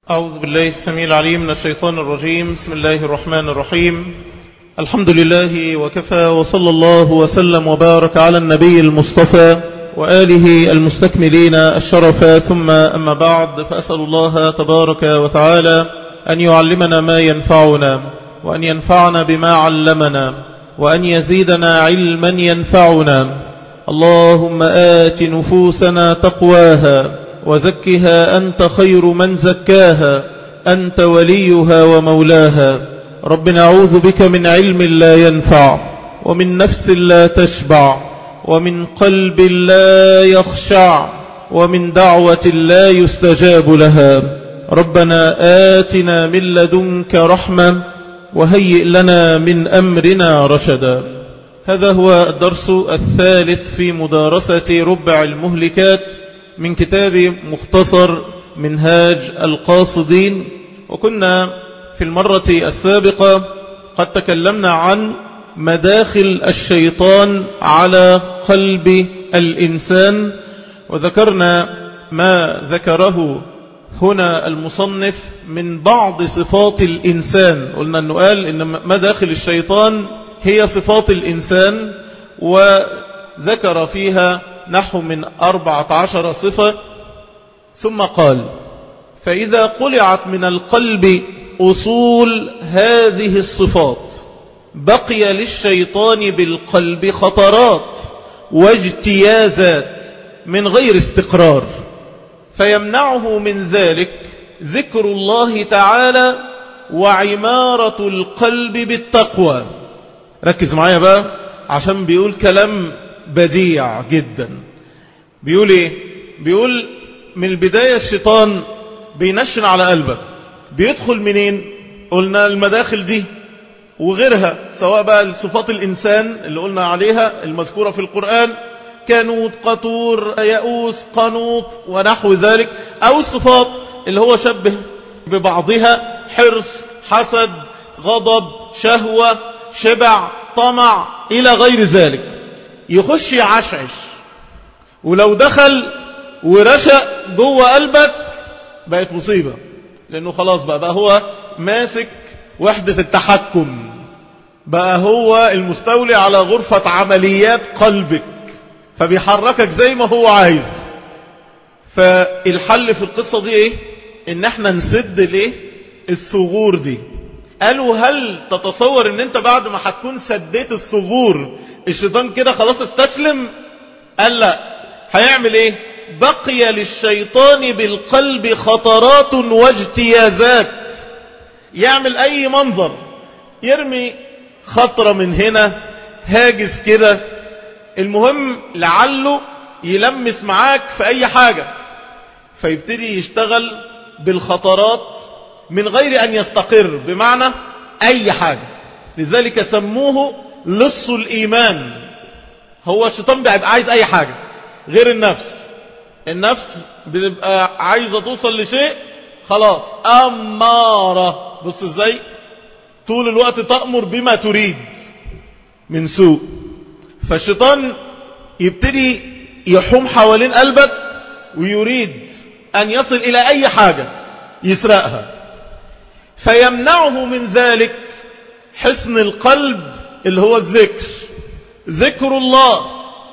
أعوذ بالله السميع العليم من الشيطان الرجيم بسم الله الرحمن الرحيم الحمد لله وكفى وصلى الله وسلم وبارك على النبي المصطفى وآله المستكملين الشرف ثم أما بعد فأسأل الله تبارك وتعالى أن يعلمنا ما ينفعنا وأن ينفعنا بما علمنا وأن يزيدنا علما ينفعنا اللهم آت نفوسنا تقواها وزكها أنت خير من زكاها أنت وليها ومولاها رب نعوذ بك من علم لا ينفع ومن نفس لا تشبع ومن قلب لا يخشع ومن دعوة لا يستجاب لها ربنا آتنا من لدنك رحمة وهيئ لنا من أمرنا رشدا هذا هو الدرس الثالث في مدارسة ربع المهلكات من كتاب مختصر منهاج القاصدين وكنا في المرة السابقة قد تكلمنا عن مداخل الشيطان على قلب الإنسان وذكرنا ما ذكره هنا المصنف من بعض صفات الإنسان قلنا أنه قال إن مداخل الشيطان هي صفات الإنسان وذكر فيها نحو من أربعة عشر صفة ثم قال فإذا قلعت من القلب أصول هذه الصفات بقي للشيطان بالقلب خطرات واجتيازات من غير استقرار فيمنعه من ذلك ذكر الله تعالى وعمارة القلب بالتقوى ركز معايا بقى عشان بيقول كلام بديع جدا بيقول ايه بيقول من البداية الشيطان بينشن على قلبك بيدخل منين قلنا المداخل دي وغيرها سواء بقى صفات الإنسان اللي قلنا عليها المذكورة في القرآن كانوت قطور يئوس قنوط ونحو ذلك أو الصفات اللي هو شبه ببعضها حرص حسد غضب شهوة شبع طمع إلى غير ذلك يخش يعشعش ولو دخل ورشق جوه قلبك بقت مصيبة لأنه خلاص بقى, بقى هو ماسك وحدة التحكم بقى هو المستولي على غرفة عمليات قلبك فبيحركك زي ما هو عايز فالحل في القصة دي ايه ان احنا نسد الايه الثغور دي قالوا هل تتصور ان انت بعد ما هتكون سديت الثغور الشيطان كده خلاص استسلم قال لا هيعمل ايه بقي للشيطان بالقلب خطرات واجتيازات يعمل اي منظر يرمي خطرة من هنا هاجس كده المهم لعله يلمس معاك في اي حاجة فيبتدي يشتغل بالخطرات من غير ان يستقر بمعنى اي حاجة لذلك سموه لص الايمان هو الشيطان بيبقى عايز اي حاجة غير النفس النفس بتبقى عايزة توصل لشيء خلاص أمارة بص ازاي طول الوقت تأمر بما تريد من سوء فالشيطان يبتدي يحوم حوالين قلبك ويريد أن يصل إلى أي حاجة يسرقها فيمنعه من ذلك حسن القلب اللي هو الذكر ذكر الله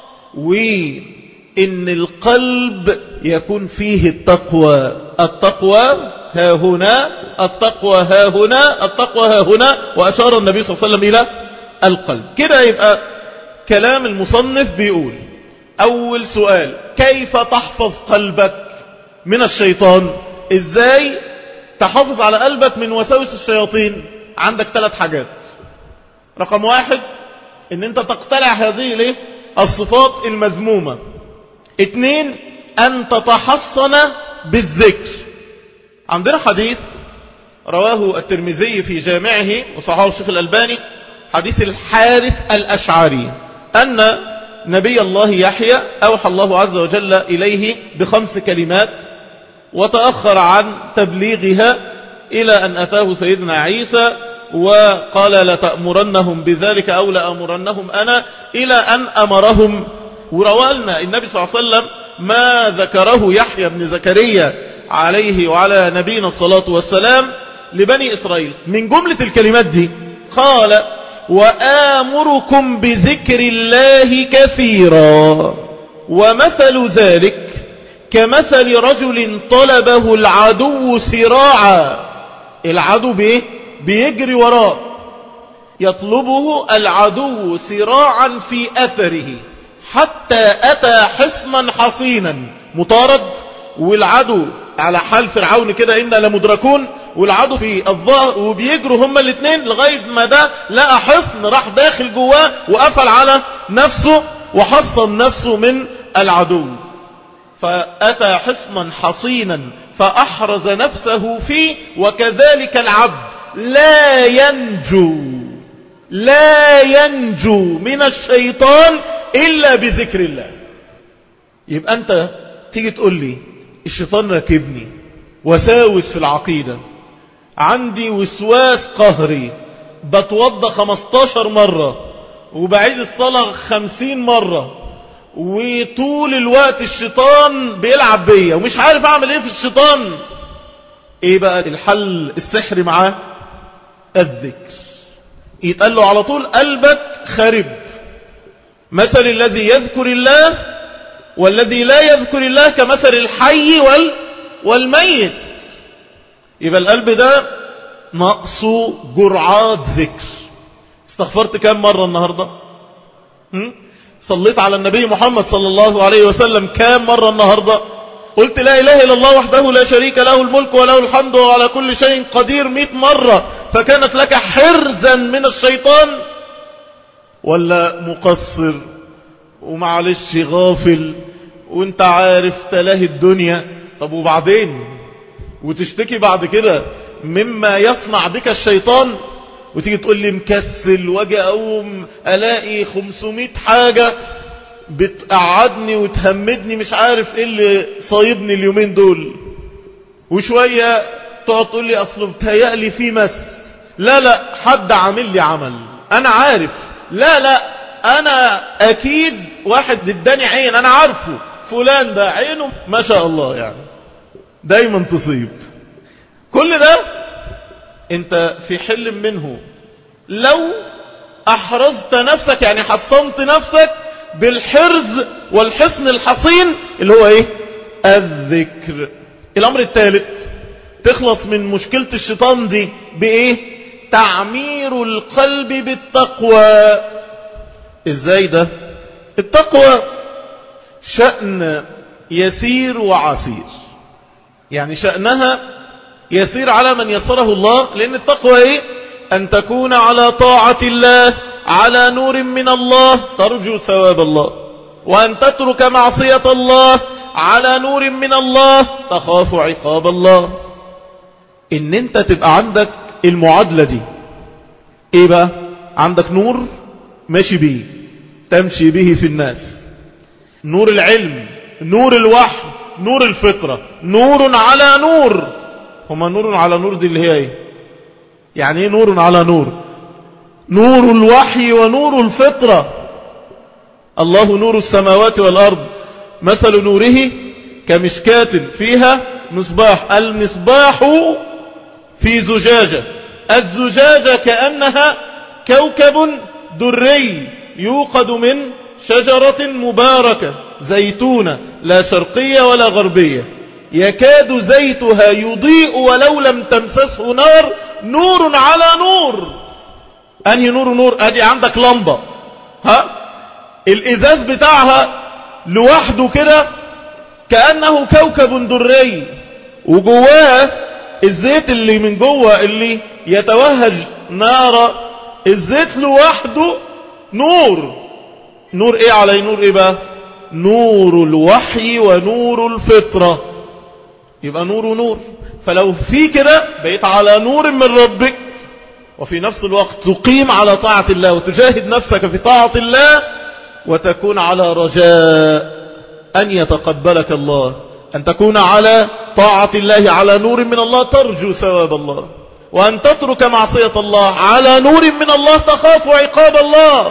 وإن القلب يكون فيه التقوى التقوى ها هنا التقوى ها هنا التقوى ها هنا وأشار النبي صلى الله عليه وسلم إلى القلب كده يبقى كلام المصنف بيقول أول سؤال كيف تحفظ قلبك من الشيطان إزاي تحافظ على قلبك من وساوس الشياطين عندك ثلاث حاجات رقم واحد ان انت تقتلع هذه ليه الصفات المذمومة اثنين ان تتحصن بالذكر عندنا حديث رواه الترمذي في جامعه وصححه الشيخ الألباني حديث الحارث الأشعري أن نبي الله يحيى أوحى الله عز وجل إليه بخمس كلمات وتأخر عن تبليغها إلى أن أتاه سيدنا عيسى وقال لتأمرنهم بذلك أو لأمرنهم أنا إلى أن أمرهم وروالنا النبي صلى الله عليه وسلم ما ذكره يحيى بن زكريا عليه وعلى نبينا الصلاة والسلام لبني إسرائيل من جملة الكلمات دي قال وآمركم بذكر الله كثيرا ومثل ذلك كمثل رجل طلبه العدو سراعا العدو بيه بيجري وراه يطلبه العدو سراعا في أثره حتى أتى حصنا حصينا مطارد والعدو على حال فرعون كده إنا لمدركون والعدو في الظهر وبيجروا هما الاثنين لغاية ما ده لقى حصن راح داخل جواه وقفل على نفسه وحصن نفسه من العدو فأتى حصنا حصينا فأحرز نفسه فيه وكذلك العبد لا ينجو لا ينجو من الشيطان إلا بذكر الله يبقى أنت تيجي تقول لي الشيطان راكبني وساوس في العقيدة عندي وسواس قهري بتوضى 15 مرة وبعيد الصلاة 50 مرة وطول الوقت الشيطان بيلعب بيا ومش عارف اعمل ايه في الشيطان ايه بقى الحل السحر معاه الذكر يتقال له على طول قلبك خرب مثل الذي يذكر الله والذي لا يذكر الله كمثل الحي وال والميت يبقى القلب ده نقصه جرعات ذكر استغفرت كم مرة النهاردة هم؟ صليت على النبي محمد صلى الله عليه وسلم كام مرة النهاردة قلت لا إله إلا الله وحده لا شريك له الملك وله الحمد وعلى كل شيء قدير مئة مرة فكانت لك حرزا من الشيطان ولا مقصر ومعلش غافل وانت عارف تلاهي الدنيا طب وبعدين وتشتكي بعد كده مما يصنع بك الشيطان وتيجي تقول لي مكسل واجي اقوم الاقي 500 حاجة بتقعدني وتهمدني مش عارف ايه اللي صايبني اليومين دول وشوية تقعد تقول لي اصله بتهيألي في مس لا لا حد عامل لي عمل انا عارف لا لا انا اكيد واحد اداني عين انا عارفه فلان ده عينه ما شاء الله يعني دايما تصيب كل ده انت في حل منه لو احرزت نفسك يعني حصنت نفسك بالحرز والحصن الحصين اللي هو ايه الذكر الامر الثالث تخلص من مشكلة الشيطان دي بايه تعمير القلب بالتقوى ازاي ده التقوى شأن يسير وعسير يعني شأنها يسير على من يسره الله لأن التقوى إيه؟ أن تكون على طاعة الله على نور من الله ترجو ثواب الله وأن تترك معصية الله على نور من الله تخاف عقاب الله إن أنت تبقى عندك المعادلة دي إيه بقى عندك نور ماشي به تمشي به في الناس نور العلم نور الوحي نور الفطرة نور على نور هما نور على نور دي اللي هي ايه يعني ايه نور على نور نور الوحي ونور الفطرة الله نور السماوات والأرض مثل نوره كمشكاة فيها مصباح المصباح في زجاجة الزجاجة كأنها كوكب دري يوقد من شجرة مباركة زيتونة لا شرقية ولا غربية يكاد زيتها يضيء ولو لم تمسسه نار نور على نور أنهي نور نور أدي عندك لمبة ها الإزاز بتاعها لوحده كده كأنه كوكب دري وجواه الزيت اللي من جوه اللي يتوهج نار الزيت لوحده نور نور ايه على نور ايه بقى نور الوحي ونور الفطرة يبقى نور ونور فلو في كده بقيت على نور من ربك وفي نفس الوقت تقيم على طاعة الله وتجاهد نفسك في طاعة الله وتكون على رجاء أن يتقبلك الله أن تكون على طاعة الله على نور من الله ترجو ثواب الله وأن تترك معصية الله على نور من الله تخاف عقاب الله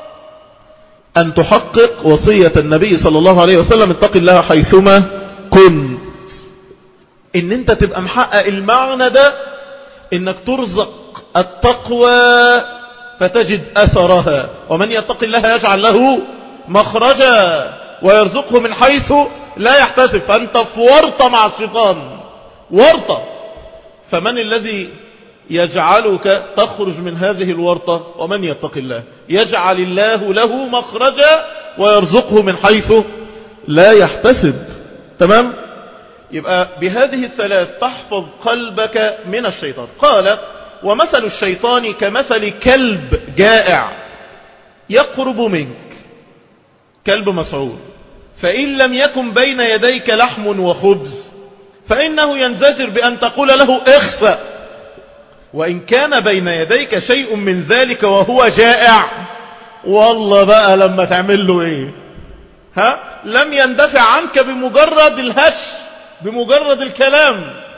أن تحقق وصية النبي صلى الله عليه وسلم اتق الله حيثما كنت ان انت تبقى محقق المعنى ده انك ترزق التقوى فتجد أثرها ومن يتق الله يجعل له مخرجا ويرزقه من حيث لا يحتسب فأنت في ورطة مع الشيطان ورطة فمن الذي يجعلك تخرج من هذه الورطة ومن يتق الله يجعل الله له مخرجا ويرزقه من حيث لا يحتسب تمام يبقى بهذه الثلاث تحفظ قلبك من الشيطان قال ومثل الشيطان كمثل كلب جائع يقرب منك كلب مسعود فإن لم يكن بين يديك لحم وخبز فإنه ينزجر بأن تقول له اخسأ وإن كان بين يديك شيء من ذلك وهو جائع والله بقى لما تعمل له ايه ها لم يندفع عنك بمجرد الهش بمجرد الكلام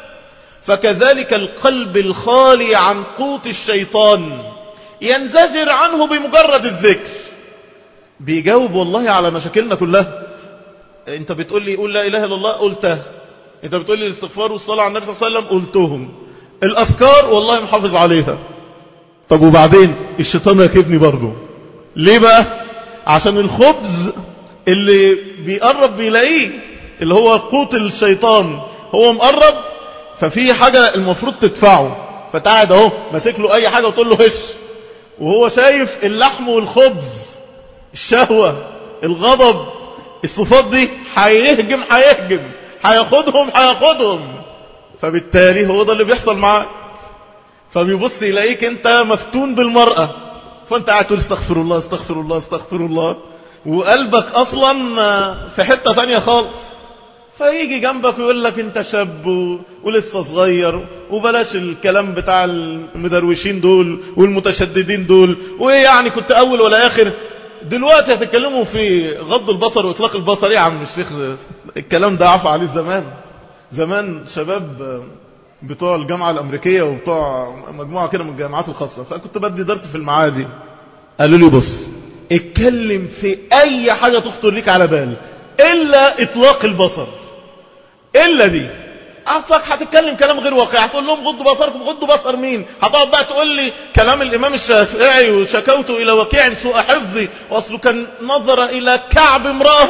فكذلك القلب الخالي عن قوت الشيطان ينزجر عنه بمجرد الذكر بيجاوب والله على مشاكلنا كلها انت بتقول لي قول لا اله الا الله قلتها انت بتقول لي الاستغفار والصلاه على النبي صلى الله عليه وسلم قلتهم الاذكار والله محافظ عليها طب وبعدين الشيطان راكبني برضه ليه بقى عشان الخبز اللي بيقرب بيلاقيه اللي هو قوت الشيطان هو مقرب ففي حاجة المفروض تدفعه فتقعد اهو ماسك له اي حاجة وتقول له هش وهو شايف اللحم والخبز الشهوة الغضب الصفات دي هيهجم هيهجم هياخدهم هياخدهم فبالتالي هو ده اللي بيحصل معاك فبيبص يلاقيك انت مفتون بالمرأة فانت قاعد تقول استغفر الله استغفر الله استغفر الله وقلبك اصلا في حتة تانية خالص فيجي جنبك ويقول لك انت شاب و... ولسه صغير وبلاش الكلام بتاع المدروشين دول والمتشددين دول وايه يعني كنت اول ولا اخر دلوقتي هتتكلموا في غض البصر واطلاق البصر يا عم الشيخ الكلام ده عفى عليه زمان زمان شباب بتوع الجامعة الأمريكية وبتوع مجموعة كده من الجامعات الخاصة فكنت بدي درس في المعادي قالوا لي بص اتكلم في أي حاجة تخطر ليك على بال إلا إطلاق البصر إلا دي أصلك هتتكلم كلام غير واقعي هتقول لهم غضوا بصركم غضوا بصر مين هتقعد بقى تقول لي كلام الإمام الشافعي وشكوت إلى وكيع سوء حفظي وأصله كان نظر إلى كعب امرأة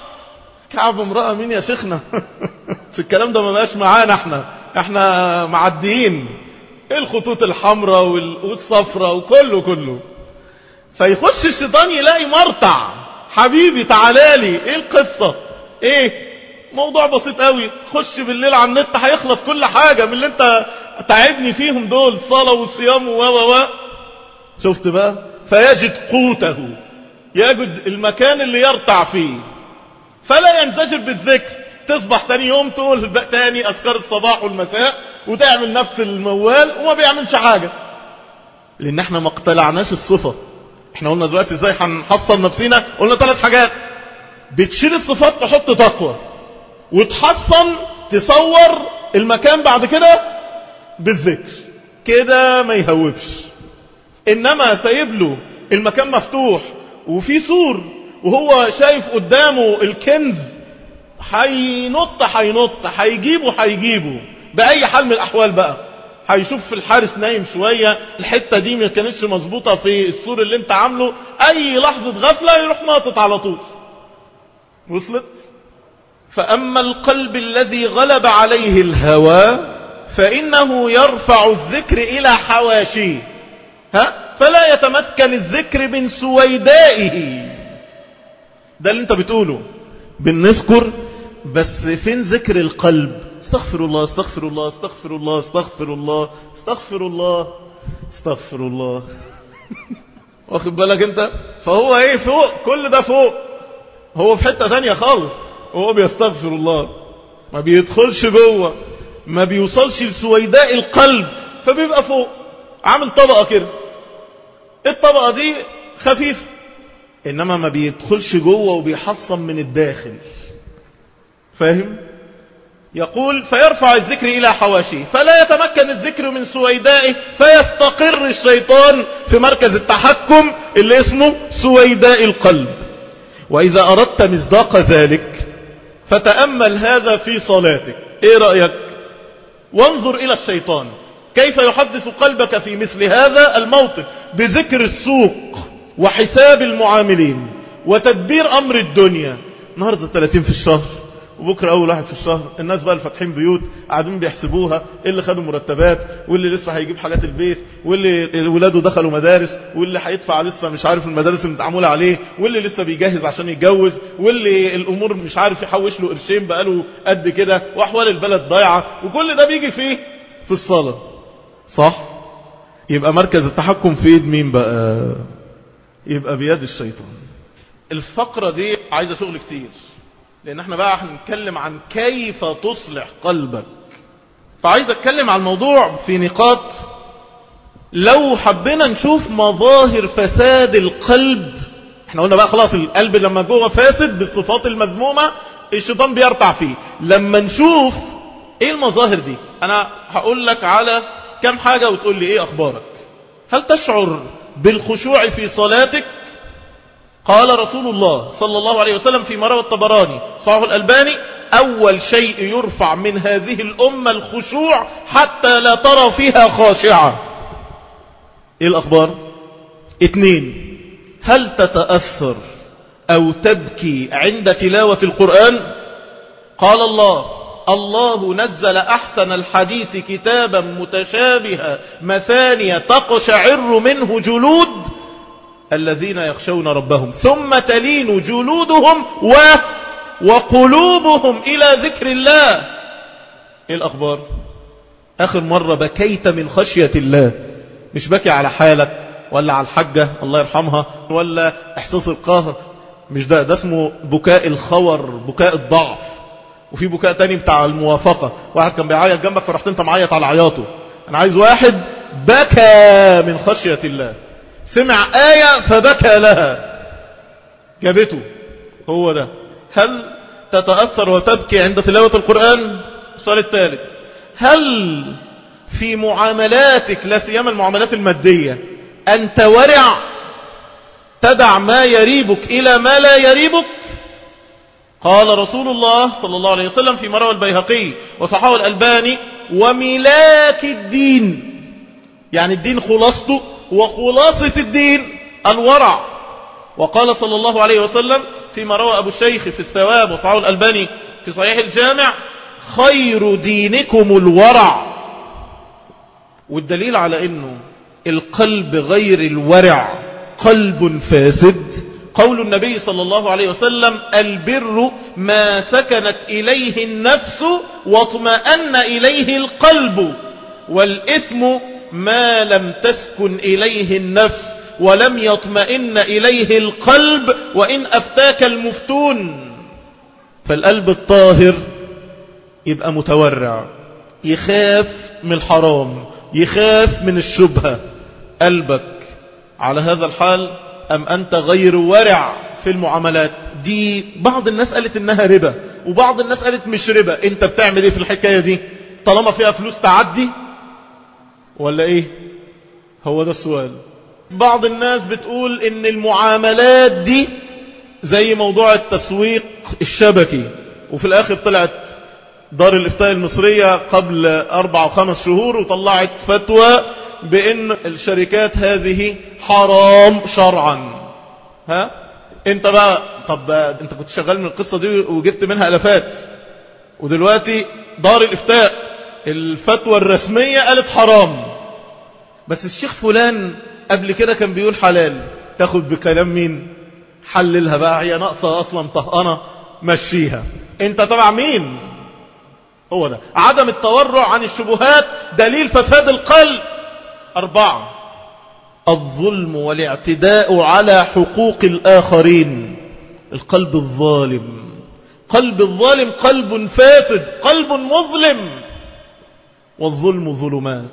كعب امرأة مين يا شيخنا الكلام ده ما بقاش معانا احنا احنا معديين الخطوط الحمراء والصفراء وكله كله فيخش الشيطان يلاقي مرتع حبيبي تعالالي ايه القصة ايه موضوع بسيط قوي خش بالليل على النت هيخلص كل حاجة من اللي انت تعبني فيهم دول الصلاة والصيام و و و شفت بقى فيجد قوته يجد المكان اللي يرتع فيه فلا ينزجر بالذكر تصبح تاني يوم تقول تاني أذكار الصباح والمساء وتعمل نفس الموال وما بيعملش حاجة لأن احنا ما اقتلعناش الصفة احنا قلنا دلوقتي ازاي هنحصل نفسنا قلنا ثلاث حاجات بتشيل الصفات تحط تقوى وتحصن تصور المكان بعد كده بالذكر كده ما يهوبش انما سايب له المكان مفتوح وفي سور وهو شايف قدامه الكنز هينط هينط هيجيبه هيجيبه بأي حال من الأحوال بقى هيشوف في الحارس نايم شوية الحتة دي ما كانتش مظبوطة في السور اللي انت عامله أي لحظة غفلة يروح ناطط على طول وصلت فأما القلب الذي غلب عليه الهوى فإنه يرفع الذكر إلى حواشيه ها فلا يتمكن الذكر من سويدائه ده اللي انت بتقوله بنذكر بس فين ذكر القلب استغفر الله استغفر الله استغفر الله استغفر الله استغفر الله استغفر الله واخد بالك انت فهو ايه فوق كل ده فوق هو في حتة تانية خالص وهو بيستغفر الله ما بيدخلش جوه ما بيوصلش لسويداء القلب فبيبقى فوق عامل طبقة كده الطبقة دي خفيفة إنما ما بيدخلش جوه وبيحصن من الداخل فاهم يقول فيرفع الذكر إلى حواشيه فلا يتمكن الذكر من سويدائه فيستقر الشيطان في مركز التحكم اللي اسمه سويداء القلب وإذا أردت مصداق ذلك فتأمل هذا في صلاتك إيه رأيك وانظر إلى الشيطان كيف يحدث قلبك في مثل هذا الموطن بذكر السوق وحساب المعاملين وتدبير أمر الدنيا النهاردة 30 في الشهر وبكرة أول واحد في الشهر الناس بقى الفاتحين بيوت قاعدين بيحسبوها اللي خدوا مرتبات واللي لسه هيجيب حاجات البيت واللي ولاده دخلوا مدارس واللي هيدفع لسه مش عارف المدارس اللي متعمولة عليه واللي لسه بيجهز عشان يتجوز واللي الأمور مش عارف يحوش له قرشين بقاله قد كده وأحوال البلد ضايعة وكل ده بيجي فيه في الصلاة صح؟ يبقى مركز التحكم في ايد مين بقى يبقى بيد الشيطان الفقرة دي عايزة شغل كتير لان احنا بقى هنتكلم عن كيف تصلح قلبك فعايز اتكلم عن الموضوع في نقاط لو حبينا نشوف مظاهر فساد القلب احنا قلنا بقى خلاص القلب لما جوه فاسد بالصفات المذمومة الشيطان بيرتع فيه لما نشوف ايه المظاهر دي انا هقول لك على كم حاجة وتقول لي ايه اخبارك هل تشعر بالخشوع في صلاتك قال رسول الله صلى الله عليه وسلم في مروى الطبراني صحيح الألباني أول شيء يرفع من هذه الأمة الخشوع حتى لا ترى فيها خاشعة إيه الأخبار اثنين هل تتأثر أو تبكي عند تلاوة القرآن قال الله الله نزل أحسن الحديث كتابا متشابها مثانية تقشعر منه جلود الذين يخشون ربهم ثم تلين جلودهم و وقلوبهم إلى ذكر الله إيه الأخبار آخر مرة بكيت من خشية الله مش بكي على حالك ولا على الحجة الله يرحمها ولا إحساس القهر مش ده ده اسمه بكاء الخور بكاء الضعف وفي بكاء تاني بتاع الموافقة واحد كان بيعيط جنبك فرحت انت معيط على عياطه انا عايز واحد بكى من خشية الله سمع آية فبكى لها جابته هو ده هل تتأثر وتبكي عند تلاوة القرآن السؤال الثالث هل في معاملاتك لا سيما المعاملات المادية أنت ورع تدع ما يريبك إلى ما لا يريبك قال رسول الله صلى الله عليه وسلم في مروى البيهقي وصحاه الألباني وملاك الدين يعني الدين خلاصته وخلاصة الدين الورع وقال صلى الله عليه وسلم فيما روى أبو الشيخ في الثواب وصحاه الألباني في صحيح الجامع خير دينكم الورع والدليل على أنه القلب غير الورع قلب فاسد قول النبي صلى الله عليه وسلم البر ما سكنت إليه النفس واطمأن إليه القلب والإثم ما لم تسكن إليه النفس ولم يطمئن إليه القلب وإن أفتاك المفتون فالقلب الطاهر يبقى متورع يخاف من الحرام يخاف من الشبهة قلبك على هذا الحال أم أنت غير ورع في المعاملات دي بعض الناس قالت إنها ربا وبعض الناس قالت مش ربا أنت بتعمل إيه في الحكاية دي طالما فيها فلوس تعدي ولا إيه هو ده السؤال بعض الناس بتقول إن المعاملات دي زي موضوع التسويق الشبكي وفي الآخر طلعت دار الإفتاء المصرية قبل أربع أو خمس شهور وطلعت فتوى بأن الشركات هذه حرام شرعا ها انت بقى طب انت كنت شغال من القصة دي وجبت منها ألفات ودلوقتي دار الإفتاء الفتوى الرسمية قالت حرام بس الشيخ فلان قبل كده كان بيقول حلال تاخد بكلام مين حللها بقى هي ناقصة أصلا طهقانة مشيها انت تبع مين هو ده عدم التورع عن الشبهات دليل فساد القلب أربعة الظلم والاعتداء على حقوق الآخرين القلب الظالم قلب الظالم قلب فاسد قلب مظلم والظلم ظلمات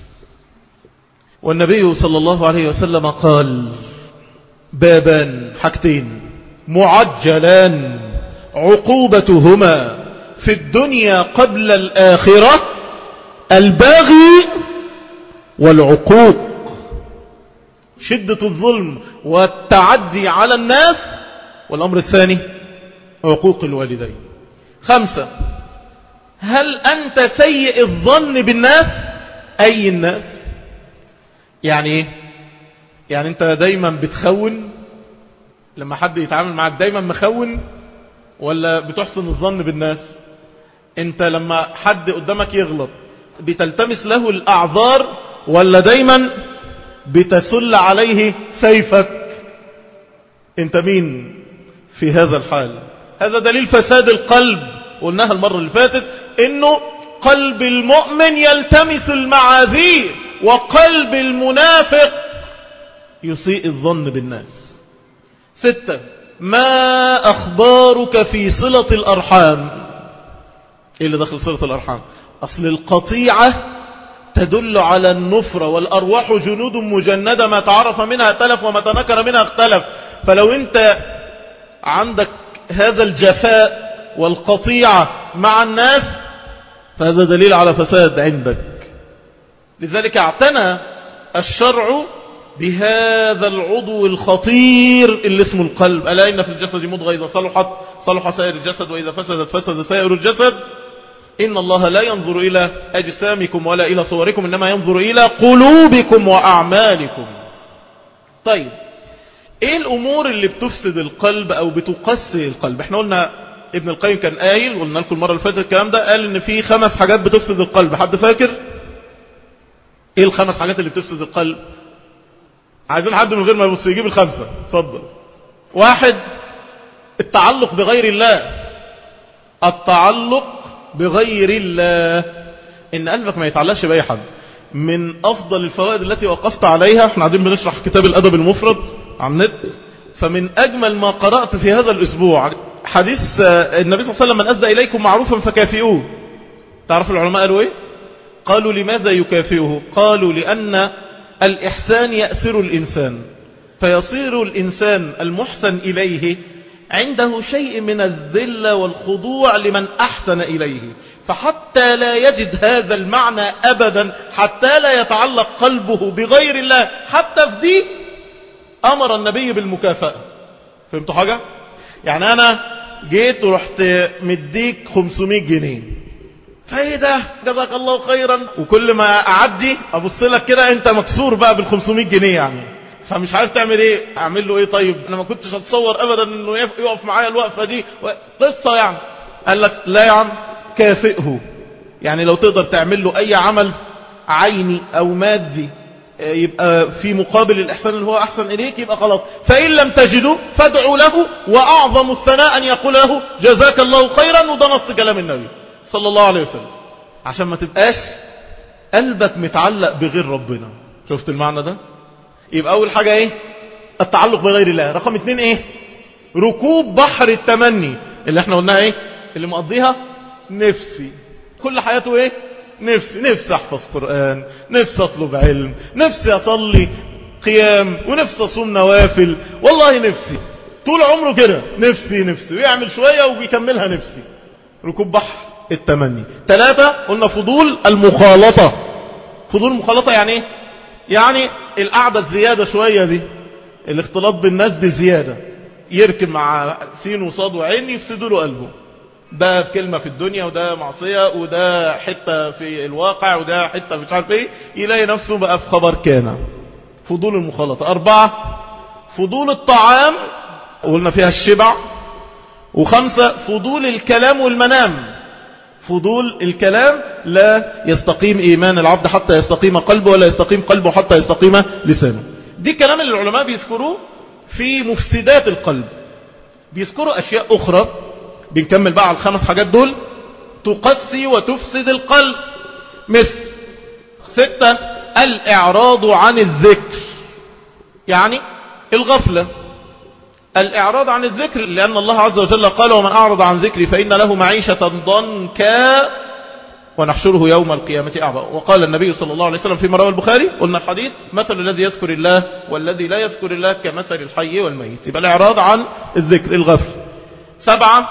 والنبي صلى الله عليه وسلم قال بابان حاجتين معجلان عقوبتهما في الدنيا قبل الآخرة الباغي والعقوق شدة الظلم والتعدي على الناس والأمر الثاني عقوق الوالدين خمسة هل أنت سيء الظن بالناس أي الناس يعني ايه يعني أنت دايما بتخون لما حد يتعامل معك دايما مخون ولا بتحسن الظن بالناس انت لما حد قدامك يغلط بتلتمس له الأعذار ولا دايما بتسل عليه سيفك انت مين في هذا الحال هذا دليل فساد القلب قلناها المرة اللي فاتت انه قلب المؤمن يلتمس المعاذير وقلب المنافق يسيء الظن بالناس ستة ما أخبارك في صلة الأرحام إيه اللي دخل صلة الأرحام أصل القطيعة تدل على النفرة والأرواح جنود مجندة ما تعرف منها تلف وما تنكر منها اختلف فلو أنت عندك هذا الجفاء والقطيعة مع الناس فهذا دليل على فساد عندك لذلك اعتنى الشرع بهذا العضو الخطير اللي اسمه القلب ألا إن في الجسد مضغة إذا صلحت صلح سائر الجسد وإذا فسدت فسد سائر الجسد إن الله لا ينظر إلى أجسامكم ولا إلى صوركم إنما ينظر إلى قلوبكم وأعمالكم طيب إيه الأمور اللي بتفسد القلب أو بتقسي القلب احنا قلنا ابن القيم كان قايل قلنا لكم المرة اللي فاتت الكلام ده قال إن في خمس حاجات بتفسد القلب حد فاكر إيه الخمس حاجات اللي بتفسد القلب عايزين حد من غير ما يبص يجيب الخمسة اتفضل واحد التعلق بغير الله التعلق بغير الله ان قلبك ما يتعلقش بأي حد من أفضل الفوائد التي وقفت عليها احنا قاعدين بنشرح كتاب الأدب المفرد على النت فمن أجمل ما قرأت في هذا الأسبوع حديث النبي صلى الله عليه وسلم من أسدى إليكم معروفا فكافئوه تعرف العلماء قالوا إيه قالوا لماذا يكافئه قالوا لأن الإحسان يأسر الإنسان فيصير الإنسان المحسن إليه عنده شيء من الذل والخضوع لمن أحسن إليه فحتى لا يجد هذا المعنى أبدا حتى لا يتعلق قلبه بغير الله حتى في دي أمر النبي بالمكافأة فهمتوا حاجة؟ يعني أنا جيت ورحت مديك 500 جنيه فايه ده جزاك الله خيرا وكل ما اعدي ابص لك كده انت مكسور بقى بال 500 جنيه يعني فمش عارف تعمل ايه اعمل له ايه طيب انا ما كنتش اتصور ابدا انه يقف معايا الوقفه دي قصه يعني قال لك لا يا عم كافئه يعني لو تقدر تعمل له اي عمل عيني او مادي يبقى في مقابل الإحسان اللي هو أحسن إليك يبقى خلاص فإن لم تجدوا فادعوا له وأعظم الثناء أن يقول له جزاك الله خيرا وده نص كلام النبي صلى الله عليه وسلم عشان ما تبقاش قلبك متعلق بغير ربنا شفت المعنى ده يبقى أول حاجة إيه التعلق بغير الله رقم اتنين إيه ركوب بحر التمني اللي احنا قلناها إيه اللي مقضيها نفسي كل حياته إيه نفسي نفسي أحفظ قرآن نفسي أطلب علم نفسي أصلي قيام ونفسي أصوم نوافل والله نفسي طول عمره كده نفسي نفسي ويعمل شوية وبيكملها نفسي ركوب بحر التمني ثلاثة قلنا فضول المخالطة فضول المخالطة يعني ايه يعني القعدة الزيادة شوية دي الاختلاط بالناس بالزيادة يركب مع سين وصاد وعين يفسدوا له قلبه ده في كلمة في الدنيا وده معصية وده حتة في الواقع وده حتة مش عارف ايه يلاقي نفسه بقى في خبر كان فضول المخالطة أربعة فضول الطعام قلنا فيها الشبع وخمسة فضول الكلام والمنام فضول الكلام لا يستقيم إيمان العبد حتى يستقيم قلبه ولا يستقيم قلبه حتى يستقيم لسانه دي كلام اللي العلماء بيذكروه في مفسدات القلب بيذكروا أشياء أخرى بنكمل بقى على الخمس حاجات دول تقسي وتفسد القلب مثل ستة الإعراض عن الذكر يعني الغفلة الإعراض عن الذكر لأن الله عز وجل قال ومن أعرض عن ذكري فإن له معيشة ضنكا ونحشره يوم القيامة أعبى وقال النبي صلى الله عليه وسلم في رواه البخاري قلنا الحديث مثل الذي يذكر الله والذي لا يذكر الله كمثل الحي والميت يبقى الإعراض عن الذكر الغفل سبعة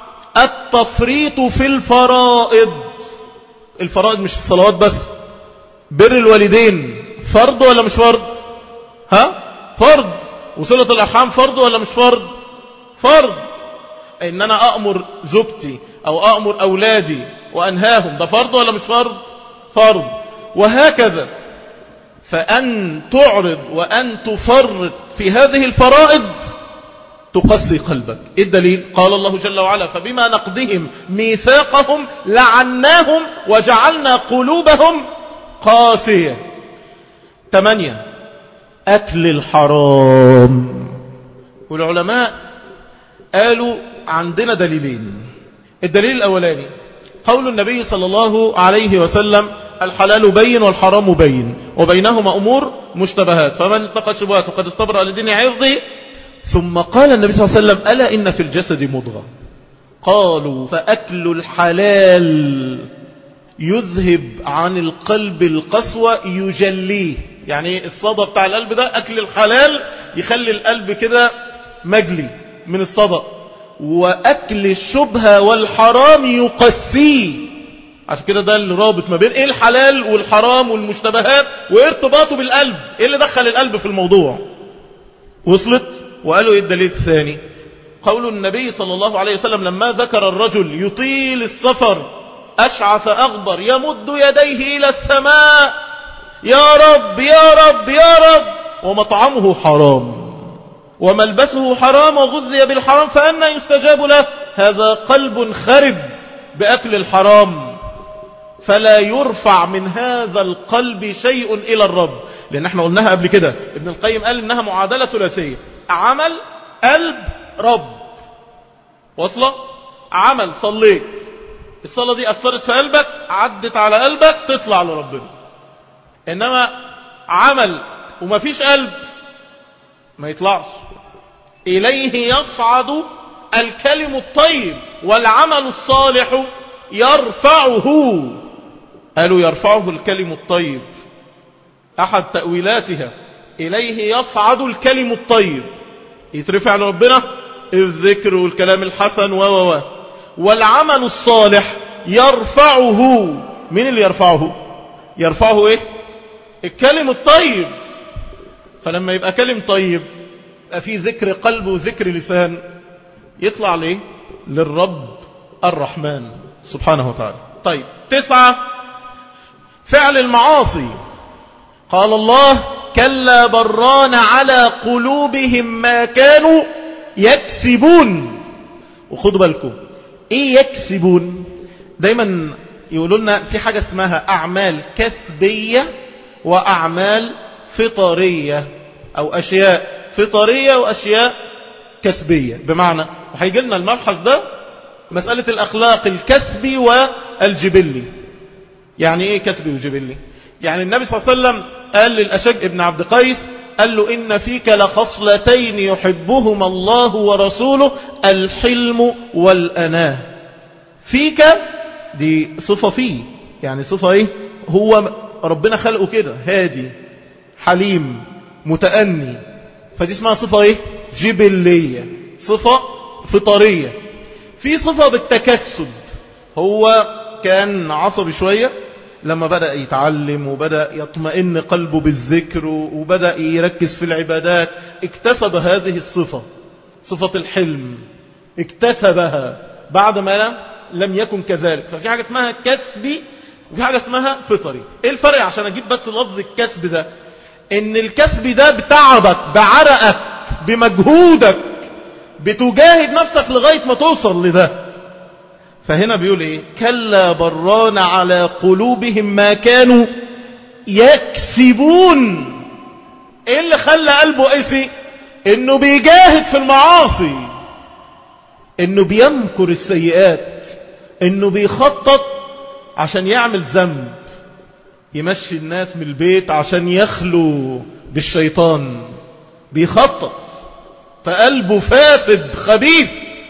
التفريط في الفرائض الفرائض مش الصلوات بس بر الوالدين فرض ولا مش فرض ها فرض وصلة الأرحام فرض ولا مش فرض فرض إن أنا أأمر زوجتي أو أأمر أولادي وأنهاهم ده فرض ولا مش فرض فرض وهكذا فأن تعرض وأن تفرط في هذه الفرائض تقسي قلبك إيه الدليل قال الله جل وعلا فبما نقضهم ميثاقهم لعناهم وجعلنا قلوبهم قاسية ثمانية أكل الحرام والعلماء قالوا عندنا دليلين الدليل الأولاني قول النبي صلى الله عليه وسلم الحلال بين والحرام بين وبينهما أمور مشتبهات فمن اتقى الشبهات وقد استبرأ لدين عرضه ثم قال النبي صلى الله عليه وسلم ألا إن في الجسد مضغة قالوا فأكل الحلال يذهب عن القلب القسوة يجليه يعني الصدى بتاع القلب ده أكل الحلال يخلي القلب كده مجلي من الصدى وأكل الشبهة والحرام يقسيه عشان كده ده اللي رابط ما بين ايه الحلال والحرام والمشتبهات وايه ارتباطه بالقلب ايه اللي دخل القلب في الموضوع وصلت وقالوا ايه الدليل الثاني قول النبي صلى الله عليه وسلم لما ذكر الرجل يطيل السفر أشعث أغبر يمد يديه إلى السماء يا رب يا رب يا رب ومطعمه حرام وملبسه حرام وغذي بالحرام فأنا يستجاب له هذا قلب خرب بأكل الحرام فلا يرفع من هذا القلب شيء إلى الرب لأن احنا قلناها قبل كده ابن القيم قال إنها معادلة ثلاثية عمل قلب رب وصلة عمل صليت الصلاة دي أثرت في قلبك عدت على قلبك تطلع لربنا إنما عمل وما فيش قلب ما يطلعش إليه يصعد الكلم الطيب والعمل الصالح يرفعه قالوا يرفعه الكلم الطيب أحد تأويلاتها إليه يصعد الكلم الطيب يترفع لربنا الذكر والكلام الحسن و و و والعمل الصالح يرفعه مين اللي يرفعه يرفعه ايه الكلم الطيب فلما يبقى كلم طيب يبقى فيه ذكر قلب وذكر لسان يطلع ليه للرب الرحمن سبحانه وتعالى طيب تسعة فعل المعاصي قال الله كلا بران على قلوبهم ما كانوا يكسبون وخدوا بالكم ايه يكسبون دايما يقولوا لنا في حاجة اسمها أعمال كسبية وأعمال فطرية أو أشياء فطرية وأشياء كسبية بمعنى وهيجي لنا المبحث ده مسألة الأخلاق الكسبي والجبلي يعني إيه كسبي وجبلي يعني النبي صلى الله عليه وسلم قال للأشج ابن عبد قيس قال له إن فيك لخصلتين يحبهما الله ورسوله الحلم والأناه فيك دي صفة فيه يعني صفة إيه هو ربنا خلقه كده هادي حليم متأني فدي اسمها صفة إيه جبلية صفة فطرية في صفة بالتكسب هو كان عصبي شوية لما بدأ يتعلم وبدأ يطمئن قلبه بالذكر وبدأ يركز في العبادات اكتسب هذه الصفة صفة الحلم اكتسبها بعد ما لم يكن كذلك ففي حاجة اسمها كسبي وفي حاجة اسمها فطري ايه الفرق عشان اجيب بس لفظ الكسب ده ان الكسب ده بتعبك بعرقك بمجهودك بتجاهد نفسك لغاية ما توصل لده فهنا بيقول ايه كلا بران على قلوبهم ما كانوا يكسبون ايه اللي خلى قلبه قسي انه بيجاهد في المعاصي انه بيمكر السيئات انه بيخطط عشان يعمل ذنب يمشي الناس من البيت عشان يخلو بالشيطان بيخطط فقلبه فاسد خبيث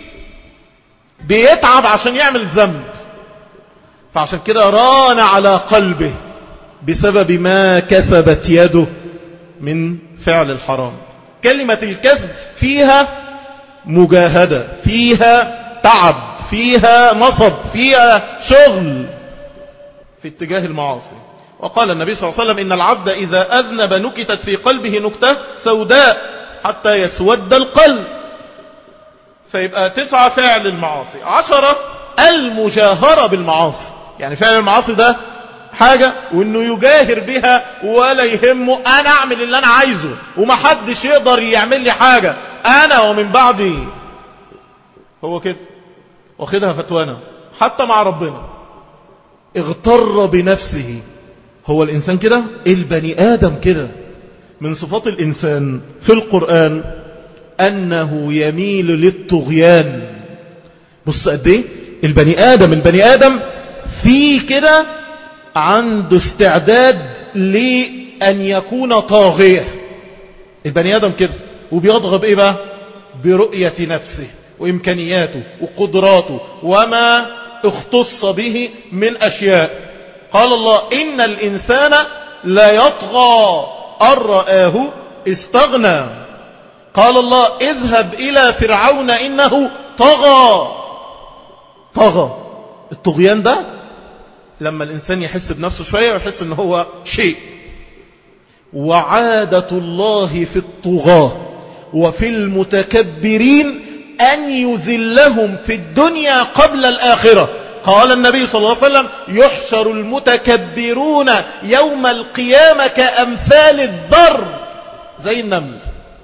بيتعب عشان يعمل الذنب فعشان كده ران على قلبه بسبب ما كسبت يده من فعل الحرام كلمة الكسب فيها مجاهدة فيها تعب فيها نصب فيها شغل في اتجاه المعاصي وقال النبي صلى الله عليه وسلم إن العبد إذا أذنب نكتت في قلبه نكتة سوداء حتى يسود القلب فيبقى تسعة فعل المعاصي عشرة المجاهرة بالمعاصي يعني فعل المعاصي ده حاجة وانه يجاهر بها ولا يهمه انا اعمل اللي انا عايزه ومحدش يقدر يعمل لي حاجة انا ومن بعدي هو كده واخدها فتوانا حتى مع ربنا اغتر بنفسه هو الإنسان كده البني آدم كده من صفات الإنسان في القرآن أنه يميل للطغيان بص قد ايه البني آدم البني آدم في كده عنده استعداد لأن يكون طاغية البني آدم كده وبيضغب إيه بقى برؤية نفسه وإمكانياته وقدراته وما اختص به من أشياء قال الله إن الإنسان لا يطغى أن رآه استغنى قال الله اذهب إلى فرعون إنه طغى طغى الطغيان ده لما الإنسان يحس بنفسه شوية ويحس أنه هو شيء وعادة الله في الطغاة وفي المتكبرين أن يذلهم في الدنيا قبل الآخرة قال النبي صلى الله عليه وسلم يحشر المتكبرون يوم القيامة كأمثال الذر زي النمل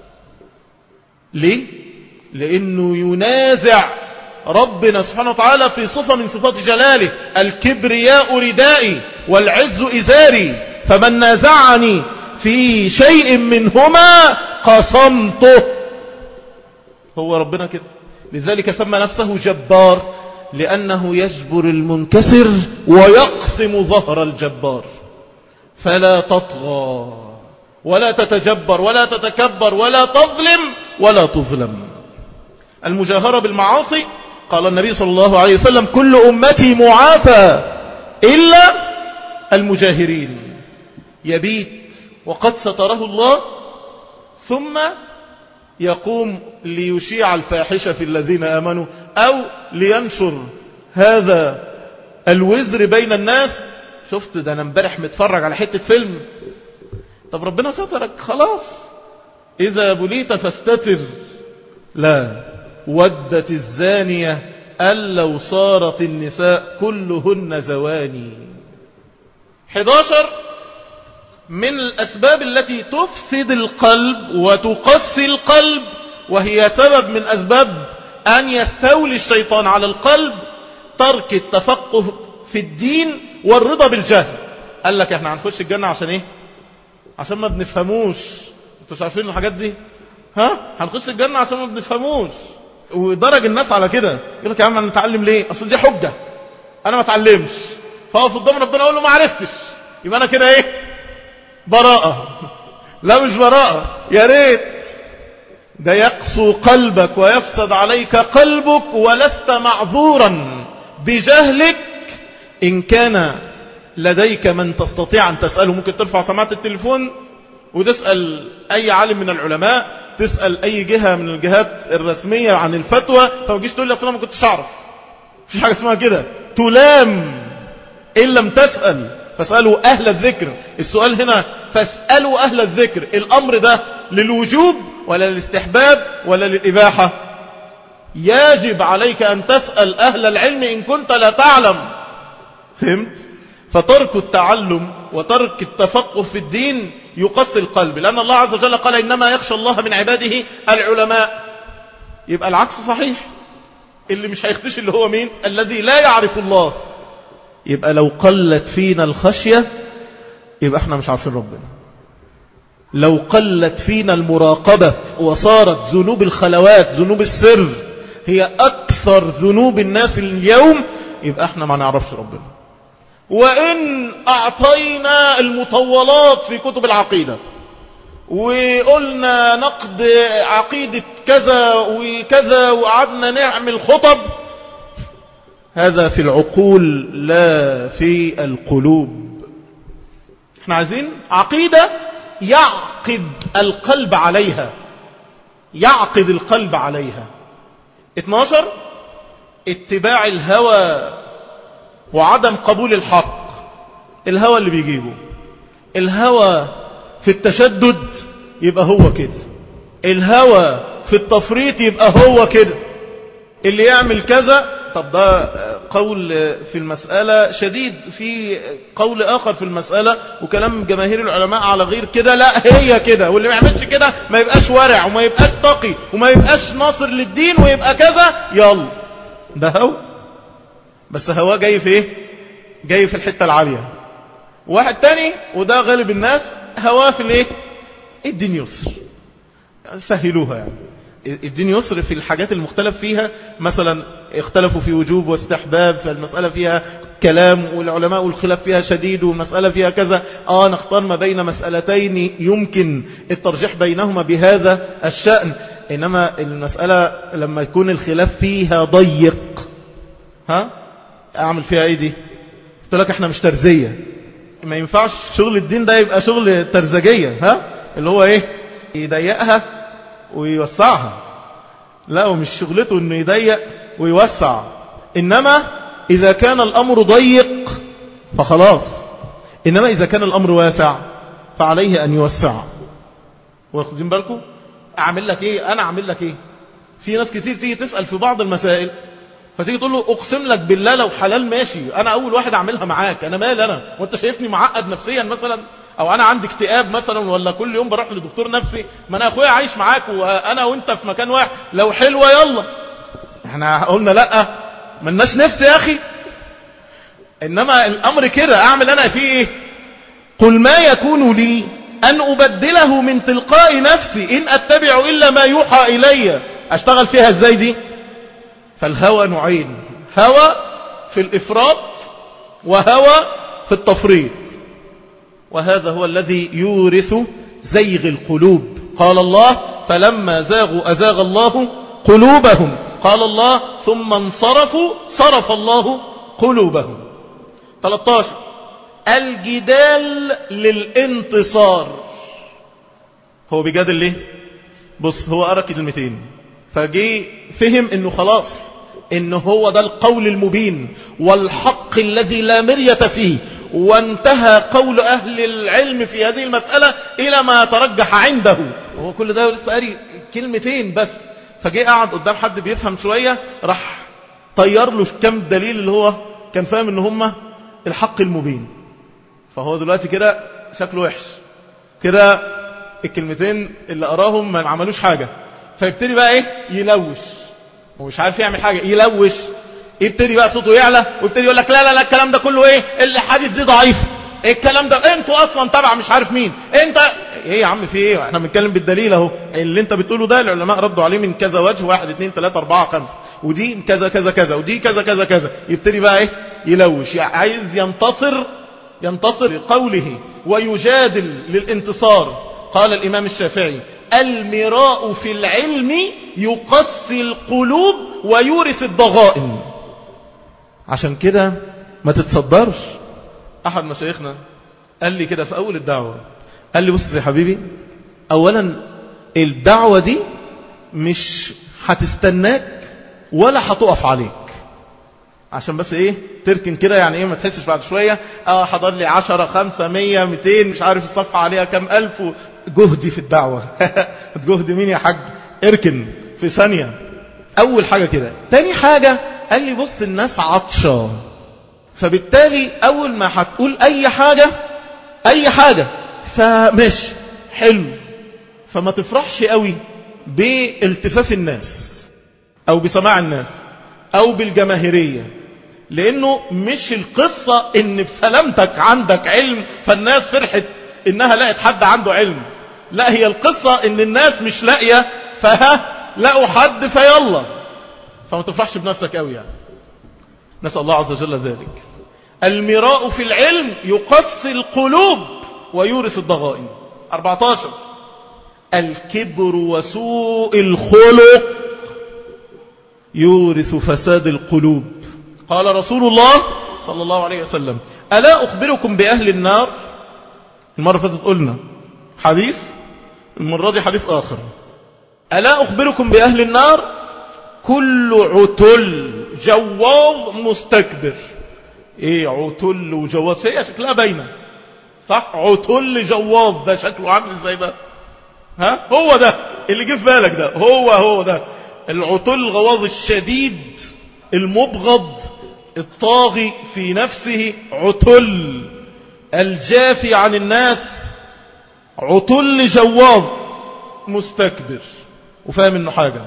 ليه؟ لأنه ينازع ربنا سبحانه وتعالى في صفة من صفات جلاله الكبرياء ردائي والعز إزاري فمن نازعني في شيء منهما قصمته هو ربنا كده لذلك سمى نفسه جبار لأنه يجبر المنكسر ويقسم ظهر الجبار فلا تطغى ولا تتجبر ولا تتكبر ولا تظلم ولا تظلم المجاهرة بالمعاصي قال النبي صلى الله عليه وسلم كل أمتي معافى إلا المجاهرين يبيت وقد ستره الله ثم يقوم ليشيع الفاحشة في الذين آمنوا أو لينشر هذا الوزر بين الناس شفت ده أنا امبارح متفرج على حتة فيلم طب ربنا سترك خلاص إذا بليت فاستتر لا ودت الزانية أن لو صارت النساء كلهن زواني 11 من الأسباب التي تفسد القلب وتقسي القلب وهي سبب من أسباب أن يستولي الشيطان على القلب ترك التفقه في الدين والرضا بالجهل قال لك احنا هنخش الجنة عشان ايه عشان ما بنفهموش انتوا مش عارفين الحاجات دي ها هنخش الجنة عشان ما بنفهموش ودرج الناس على كده يقول لك يا عم انا نتعلم ليه اصل دي حجة انا ما اتعلمش فاقف قدام ربنا اقول له ما عرفتش يبقى انا كده ايه براءة لا مش براءة يا ريت ده يقسو قلبك ويفسد عليك قلبك ولست معذورا بجهلك إن كان لديك من تستطيع أن تسأله ممكن ترفع سماعة التليفون وتسأل أي عالم من العلماء تسأل أي جهة من الجهات الرسمية عن الفتوى فما تجيش تقول لي أصلا ما كنتش أعرف مفيش حاجة اسمها كده تلام إن لم تسأل فاسألوا أهل الذكر السؤال هنا فاسألوا أهل الذكر الأمر ده للوجوب ولا للاستحباب ولا للإباحة يجب عليك أن تسأل أهل العلم إن كنت لا تعلم فهمت؟ فترك التعلم وترك التفقه في الدين يقسي القلب لأن الله عز وجل قال إنما يخشى الله من عباده العلماء يبقى العكس صحيح اللي مش هيختش اللي هو مين الذي لا يعرف الله يبقى لو قلت فينا الخشية يبقى احنا مش عارفين ربنا لو قلت فينا المراقبة وصارت ذنوب الخلوات ذنوب السر هي أكثر ذنوب الناس اليوم يبقى احنا ما نعرفش ربنا وإن أعطينا المطولات في كتب العقيدة وقلنا نقد عقيدة كذا وكذا وقعدنا نعمل خطب هذا في العقول لا في القلوب احنا عايزين عقيدة يعقد القلب عليها يعقد القلب عليها 12 اتباع الهوى وعدم قبول الحق الهوى اللي بيجيبه الهوى في التشدد يبقى هو كده الهوى في التفريط يبقى هو كده اللي يعمل كذا طب ده قول في المسألة شديد في قول آخر في المسألة وكلام جماهير العلماء على غير كده لا هي كده واللي ما يعملش كده ما يبقاش ورع وما يبقاش تقي وما يبقاش ناصر للدين ويبقى كذا يلا ده هو بس هو جاي في ايه جاي في الحتة العالية واحد تاني وده غالب الناس هواه في الايه الدين يسر سهلوها يعني الدين يسر في الحاجات المختلف فيها مثلا اختلفوا في وجوب واستحباب فالمسألة فيها كلام والعلماء والخلاف فيها شديد والمسألة فيها كذا آه نختار ما بين مسألتين يمكن الترجيح بينهما بهذا الشأن إنما المسألة لما يكون الخلاف فيها ضيق ها أعمل فيها ايه دي قلت لك احنا مش ترزية ما ينفعش شغل الدين ده يبقى شغل ترزجية ها اللي هو ايه يضيقها ويوسعها لا ومش شغلته انه يضيق ويوسع انما اذا كان الامر ضيق فخلاص انما اذا كان الامر واسع فعليه ان يوسع واخدين بالكم اعمل لك ايه انا اعمل لك ايه في ناس كتير تيجي تسأل في بعض المسائل فتيجي تقول له اقسم لك بالله لو حلال ماشي انا اول واحد اعملها معاك انا مال انا وانت شايفني معقد نفسيا مثلا او انا عندي اكتئاب مثلا ولا كل يوم بروح لدكتور نفسي ما انا اخويا عايش معاك وانا وانت في مكان واحد لو حلوه يلا احنا قلنا لا ملناش نفس يا اخي انما الامر كده اعمل انا فيه ايه قل ما يكون لي ان ابدله من تلقاء نفسي ان اتبع الا ما يوحى الي اشتغل فيها ازاي دي فالهوى نوعين هوى في الافراط وهوى في التفريط وهذا هو الذي يورث زيغ القلوب قال الله فلما زاغوا أزاغ الله قلوبهم قال الله ثم انصرفوا صرف الله قلوبهم 13 الجدال للانتصار هو بيجادل ليه بص هو قرأ كلمتين فجي فهم انه خلاص انه هو ده القول المبين والحق الذي لا مرية فيه وانتهى قول أهل العلم في هذه المسألة إلى ما ترجح عنده وهو كل ده لسه قاري كلمتين بس فجاء قعد قدام حد بيفهم شوية راح طير له كم دليل اللي هو كان فاهم ان هم الحق المبين فهو دلوقتي كده شكله وحش كده الكلمتين اللي قراهم ما عملوش حاجة فيبتدي بقى ايه يلوش ومش عارف يعمل حاجة يلوش يبتدي بقى صوته يعلى ويبتدي يقول لك لا لا لا الكلام ده كله ايه الحديث دي ضعيف الكلام ده انتوا اصلا تبع مش عارف مين انت ايه يا عم في ايه احنا بنتكلم بالدليل اهو اللي انت بتقوله ده العلماء ردوا عليه من كذا وجه واحد اثنين ثلاثة اربعة خمسة ودي كذا كذا كذا ودي كذا كذا كذا يبتدي بقى ايه يلوش يعني عايز ينتصر ينتصر قوله ويجادل للانتصار قال الامام الشافعي المراء في العلم يقسي القلوب ويورث الضغائن عشان كده ما تتصدرش أحد مشايخنا قال لي كده في أول الدعوة قال لي بص يا حبيبي أولا الدعوة دي مش هتستناك ولا هتقف عليك عشان بس ايه تركن كده يعني ايه ما تحسش بعد شوية اه حضر لي عشرة خمسة مية ميتين مش عارف الصفحة عليها كم ألف جهدي في الدعوة جهد مين يا حاج اركن في ثانية أول حاجة كده تاني حاجة قال لي بص الناس عطشة فبالتالي أول ما هتقول أي حاجة أي حاجة فمش حلو فما تفرحش قوي بالتفاف الناس أو بسماع الناس أو بالجماهيرية لأنه مش القصة إن بسلامتك عندك علم فالناس فرحت إنها لقت حد عنده علم لا هي القصة إن الناس مش لاقية فها لقوا حد فيلا فما تفرحش بنفسك قوي يعني نسأل الله عز وجل ذلك المراء في العلم يقسي القلوب ويورث الضغائن 14 الكبر وسوء الخلق يورث فساد القلوب قال رسول الله صلى الله عليه وسلم ألا أخبركم بأهل النار المرة فاتت قلنا حديث المرة دي حديث آخر ألا أخبركم بأهل النار كل عتل جواظ مستكبر ايه عتل وجواظ هي شكلها باينه صح عتل جواظ ده شكله عامل ازاي ده ها هو ده اللي جه في بالك ده هو هو ده العتل الغواظ الشديد المبغض الطاغي في نفسه عتل الجافي عن الناس عتل جواظ مستكبر وفاهم انه حاجة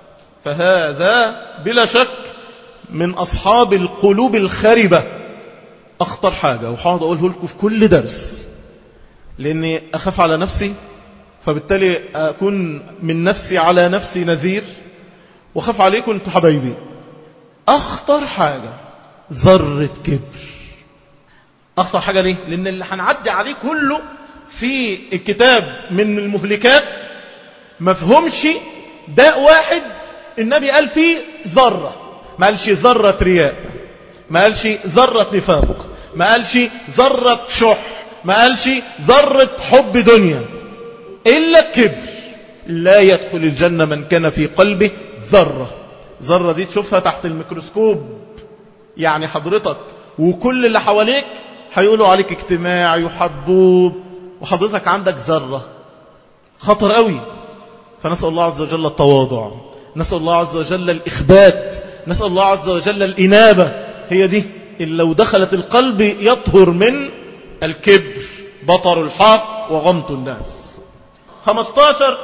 فهذا بلا شك من أصحاب القلوب الخربة أخطر حاجة وحاضر أقوله لكم في كل درس لأني أخاف على نفسي فبالتالي أكون من نفسي على نفسي نذير وخاف عليكم أنتم حبايبي أخطر حاجة ذرة كبر أخطر حاجة ليه؟ لأن اللي هنعدي عليه كله في الكتاب من المهلكات مفهومش داء واحد النبي قال فيه ذرة ما قالش ذرة رياء ما قالش ذرة نفاق ما قالش ذرة شح ما قالش ذرة حب دنيا إلا الكبر لا يدخل الجنة من كان في قلبه ذرة ذرة دي تشوفها تحت الميكروسكوب يعني حضرتك وكل اللي حواليك هيقولوا عليك اجتماعي وحبوب وحضرتك عندك ذرة خطر قوي فنسأل الله عز وجل التواضع نسأل الله عز وجل الإخبات نسأل الله عز وجل الإنابة هي دي اللي لو دخلت القلب يطهر من الكبر بطر الحق وغمط الناس 15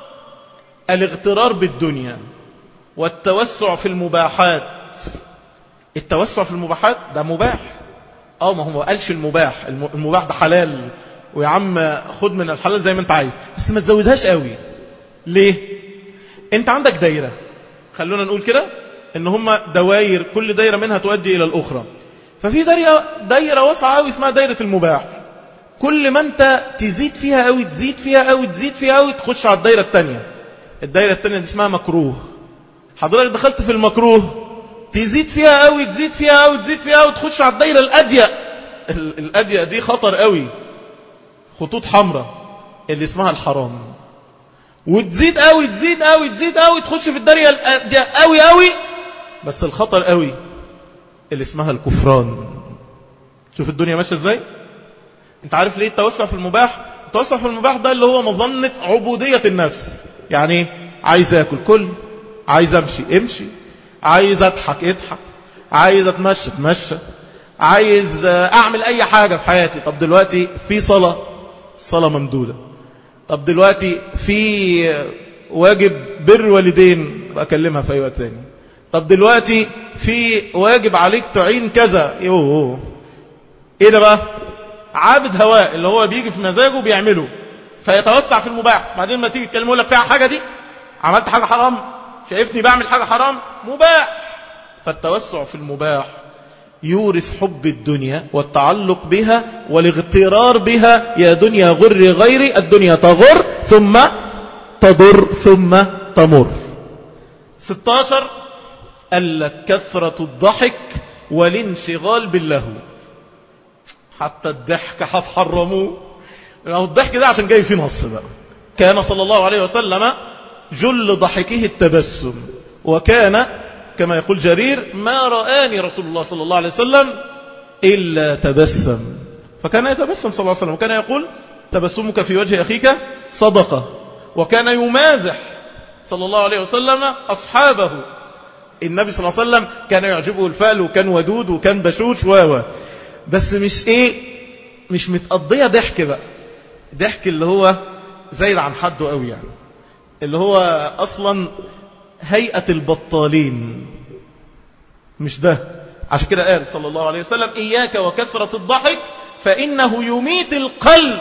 الاغترار بالدنيا والتوسع في المباحات التوسع في المباحات ده مباح اه ما هو ما قالش المباح المباح ده حلال ويا عم خد من الحلال زي ما انت عايز بس ما تزودهاش قوي ليه انت عندك دايرة خلونا نقول كده ان هم دواير كل دايرة منها تؤدي الى الاخرى ففي دايرة, دايرة واسعة قوي اسمها دايرة المباح كل ما انت تزيد فيها قوي تزيد فيها قوي تزيد فيها قوي تخش على الدايرة التانية الدايرة التانية دي اسمها مكروه حضرتك دخلت في المكروه تزيد فيها قوي تزيد فيها قوي تزيد فيها قوي تخش على الدايرة الأضيق الأضيق دي خطر قوي خطوط حمراء اللي اسمها الحرام وتزيد قوي تزيد قوي تزيد قوي تخش في الدايرة الأضيق قوي قوي بس الخطر قوي اللي اسمها الكفران شوف الدنيا ماشية ازاي انت عارف ليه التوسع في المباح التوسع في المباح ده اللي هو مظنة عبودية النفس يعني عايز اكل كل عايز امشي امشي عايز اضحك اضحك عايز اتمشى اتمشى عايز اعمل اي حاجة في حياتي طب دلوقتي في صلاة صلاة ممدودة طب دلوقتي في واجب بر والدين بكلمها في اي وقت تاني طب دلوقتي في واجب عليك تعين كذا يوه ايه ده بقى عابد هواء اللي هو بيجي في مزاجه بيعمله فيتوسع في المباح بعدين ما تيجي تكلمه لك فيها حاجة دي عملت حاجة حرام شايفني بعمل حاجة حرام مباح فالتوسع في المباح يورث حب الدنيا والتعلق بها والاغترار بها يا دنيا غر غيري الدنيا تغر ثم تضر ثم تمر 16 قال لك كثرة الضحك والانشغال باللهو حتى الضحك هتحرموه الضحك ده عشان جاي فيه نص بقى كان صلى الله عليه وسلم جل ضحكه التبسم وكان كما يقول جرير ما رآني رسول الله صلى الله عليه وسلم إلا تبسم فكان يتبسم صلى الله عليه وسلم وكان يقول تبسمك في وجه أخيك صدقة وكان يمازح صلى الله عليه وسلم أصحابه النبي صلى الله عليه وسلم كان يعجبه الفأل وكان ودود وكان بشوش و بس مش ايه مش متقضية ضحك بقى ضحك اللي هو زايد عن حده قوي يعني اللي هو اصلا هيئة البطالين مش ده عشان كده قال صلى الله عليه وسلم إياك وكثرة الضحك فإنه يميت القلب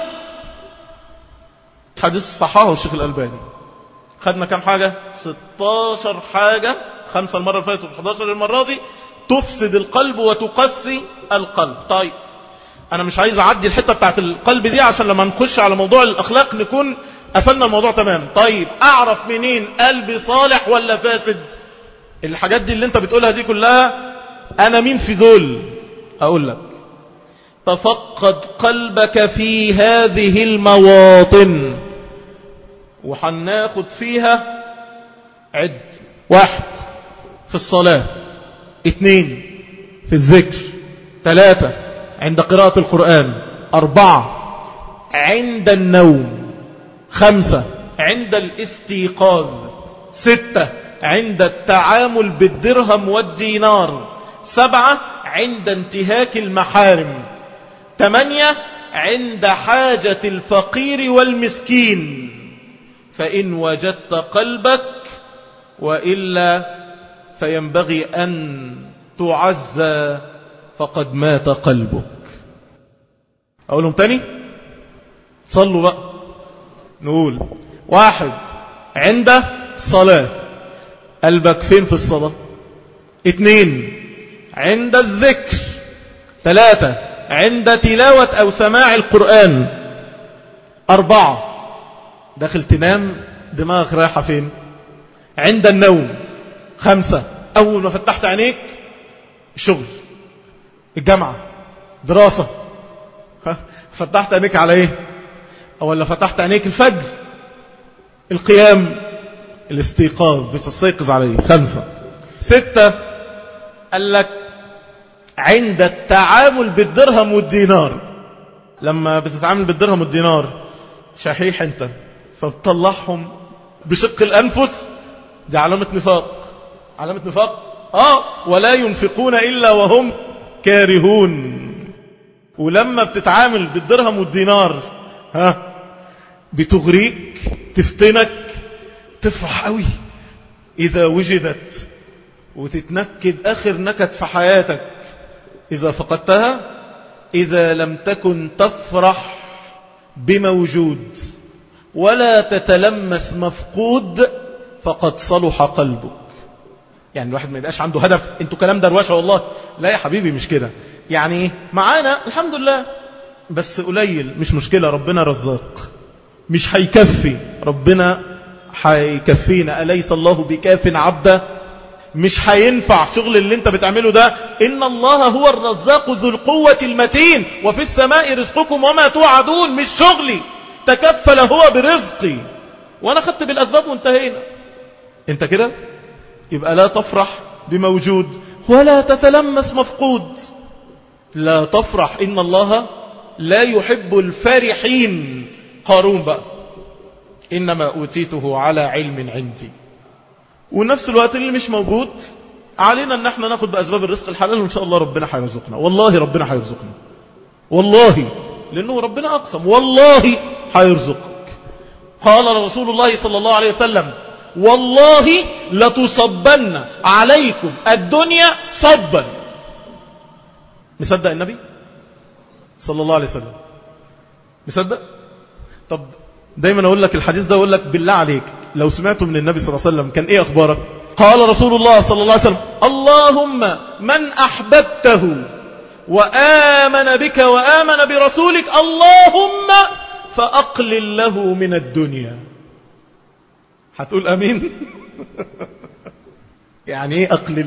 حديث صححه الشيخ الألباني خدنا كم حاجة 16 حاجة خمسة المرة اللي فاتت و11 المرة دي تفسد القلب وتقسي القلب طيب أنا مش عايز أعدي الحتة بتاعت القلب دي عشان لما نخش على موضوع الأخلاق نكون قفلنا الموضوع تمام طيب أعرف منين قلبي صالح ولا فاسد الحاجات دي اللي انت بتقولها دي كلها أنا مين في دول أقول لك تفقد قلبك في هذه المواطن وحناخد فيها عد واحد في الصلاة اثنين في الذكر ثلاثة عند قراءة القرآن أربعة عند النوم خمسة عند الاستيقاظ ستة عند التعامل بالدرهم والدينار سبعة عند انتهاك المحارم ثمانية عند حاجة الفقير والمسكين فإن وجدت قلبك وإلا فينبغي أن تعزى فقد مات قلبك أقولهم تاني صلوا بقى نقول واحد عند صلاة قلبك فين في الصلاة اثنين عند الذكر ثلاثة عند تلاوة أو سماع القرآن أربعة داخل تنام دماغك رايحة فين عند النوم خمسة أول ما فتحت عينيك الشغل الجامعة دراسة فتحت عينيك على ايه ولا فتحت عينيك الفجر القيام الاستيقاظ بتستيقظ عليه خمسة ستة قال لك عند التعامل بالدرهم والدينار لما بتتعامل بالدرهم والدينار شحيح انت فبتطلعهم بشق الأنفس دي علامة نفاق علامة نفاق آه ولا ينفقون إلا وهم كارهون ولما بتتعامل بالدرهم والدينار ها بتغريك تفتنك تفرح قوي إذا وجدت وتتنكد آخر نكد في حياتك إذا فقدتها إذا لم تكن تفرح بموجود ولا تتلمس مفقود فقد صلح قلبك يعني الواحد ما يبقاش عنده هدف انتوا كلام دروشه والله لا يا حبيبي مش كده يعني معانا الحمد لله بس قليل مش مشكلة ربنا رزاق مش هيكفي ربنا هيكفينا أليس الله بكاف عبدا مش هينفع شغل اللي انت بتعمله ده إن الله هو الرزاق ذو القوة المتين وفي السماء رزقكم وما توعدون مش شغلي تكفل هو برزقي وانا خدت بالأسباب وانتهينا انت كده يبقى لا تفرح بموجود ولا تتلمس مفقود لا تفرح إن الله لا يحب الفرحين قارون بقى إنما أوتيته على علم عندي ونفس الوقت اللي مش موجود علينا ان احنا ناخد بأسباب الرزق الحلال وإن شاء الله ربنا هيرزقنا والله ربنا هيرزقنا والله لأنه ربنا أقسم والله هيرزقك قال رسول الله صلى الله عليه وسلم والله لتصبن عليكم الدنيا صبا مصدق النبي صلى الله عليه وسلم مصدق طب دايما اقول لك الحديث ده اقول لك بالله عليك لو سمعته من النبي صلى الله عليه وسلم كان ايه اخبارك قال رسول الله صلى الله عليه وسلم اللهم من احببته وامن بك وامن برسولك اللهم فاقلل له من الدنيا هتقول امين يعني ايه اقلل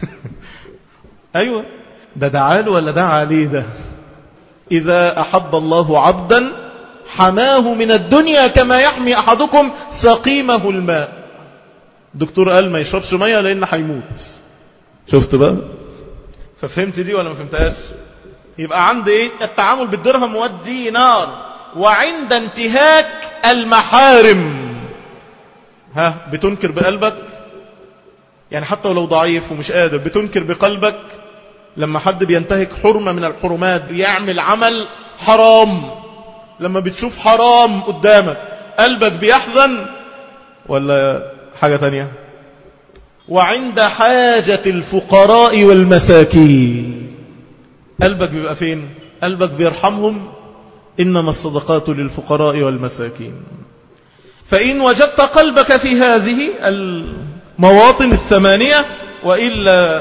ايوه ده دعاله ولا دعا عليه ده إذا أحب الله عبدا حماه من الدنيا كما يحمي أحدكم سقيمه الماء دكتور قال ما يشربش مية لأن هيموت شفت بقى ففهمت دي ولا ما فهمتهاش يبقى عند ايه التعامل بالدرهم والدينار وعند انتهاك المحارم ها بتنكر بقلبك يعني حتى ولو ضعيف ومش قادر بتنكر بقلبك لما حد بينتهك حرمة من الحرمات بيعمل عمل حرام لما بتشوف حرام قدامك قلبك بيحزن ولا حاجة تانية وعند حاجة الفقراء والمساكين قلبك بيبقى فين قلبك بيرحمهم إنما الصدقات للفقراء والمساكين فإن وجدت قلبك في هذه المواطن الثمانية وإلا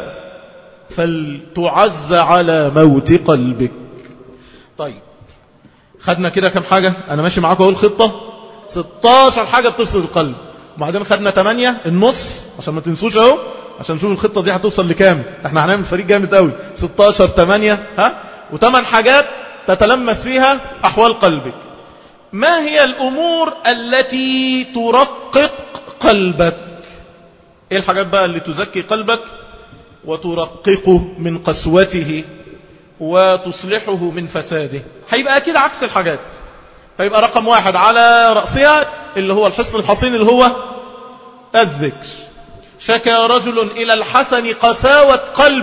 فلتعز على موت قلبك طيب خدنا كده كم حاجة أنا ماشي معاكم أقول خطة 16 حاجة بتفصل القلب وبعدين خدنا 8 النص عشان ما تنسوش اهو عشان نشوف الخطة دي هتوصل لكام احنا هنعمل فريق جامد قوي 16 8 ها وثمان حاجات تتلمس فيها أحوال قلبك ما هي الأمور التي ترقق قلبك ايه الحاجات بقى اللي تزكي قلبك وترققه من قسوته وتصلحه من فساده هيبقى أكيد عكس الحاجات فيبقى رقم واحد على رأسها اللي هو الحصن الحصين اللي هو الذكر شكى رجل إلى الحسن قساوة قلبه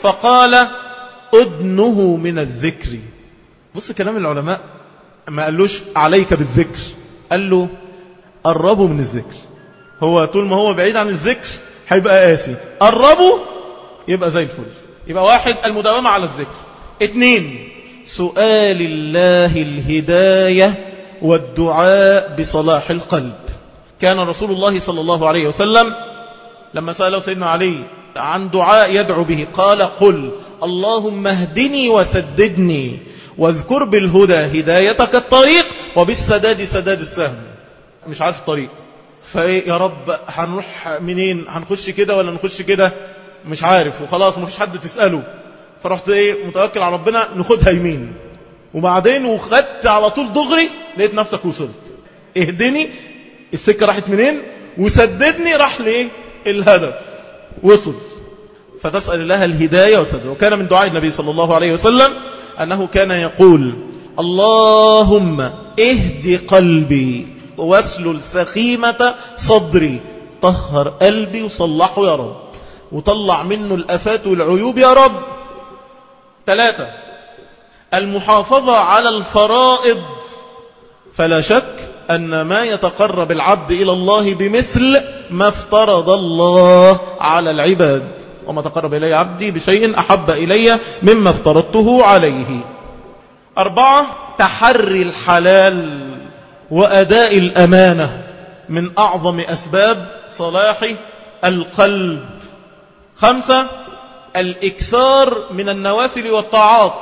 فقال أدنه من الذكر بص كلام العلماء ما قالوش عليك بالذكر قال له قربوا من الذكر هو طول ما هو بعيد عن الذكر هيبقى قاسي قربوا يبقى زي الفل يبقى واحد المداومة على الذكر اتنين سؤال الله الهداية والدعاء بصلاح القلب كان رسول الله صلى الله عليه وسلم لما سأله سيدنا علي عن دعاء يدعو به قال قل اللهم اهدني وسددني واذكر بالهدى هدايتك الطريق وبالسداد سداد السهم مش عارف الطريق فايه يا رب هنروح منين هنخش كده ولا نخش كده مش عارف وخلاص مفيش حد تسأله فرحت ايه متوكل على ربنا ناخدها يمين وبعدين وخدت على طول دغري لقيت نفسك وصلت اهدني السكة راحت منين وسددني راح ليه الهدف وصل فتسأل الله الهداية والسدد وكان من دعاء النبي صلى الله عليه وسلم أنه كان يقول اللهم اهد قلبي واسلل سخيمة صدري طهر قلبي وصلحه يا رب وطلع منه الأفات والعيوب يا رب ثلاثة المحافظة على الفرائض فلا شك أن ما يتقرب العبد إلى الله بمثل ما افترض الله على العباد وما تقرب إلي عبدي بشيء أحب إلي مما افترضته عليه أربعة تحري الحلال وأداء الأمانة من أعظم أسباب صلاح القلب خمسة الإكثار من النوافل والطاعات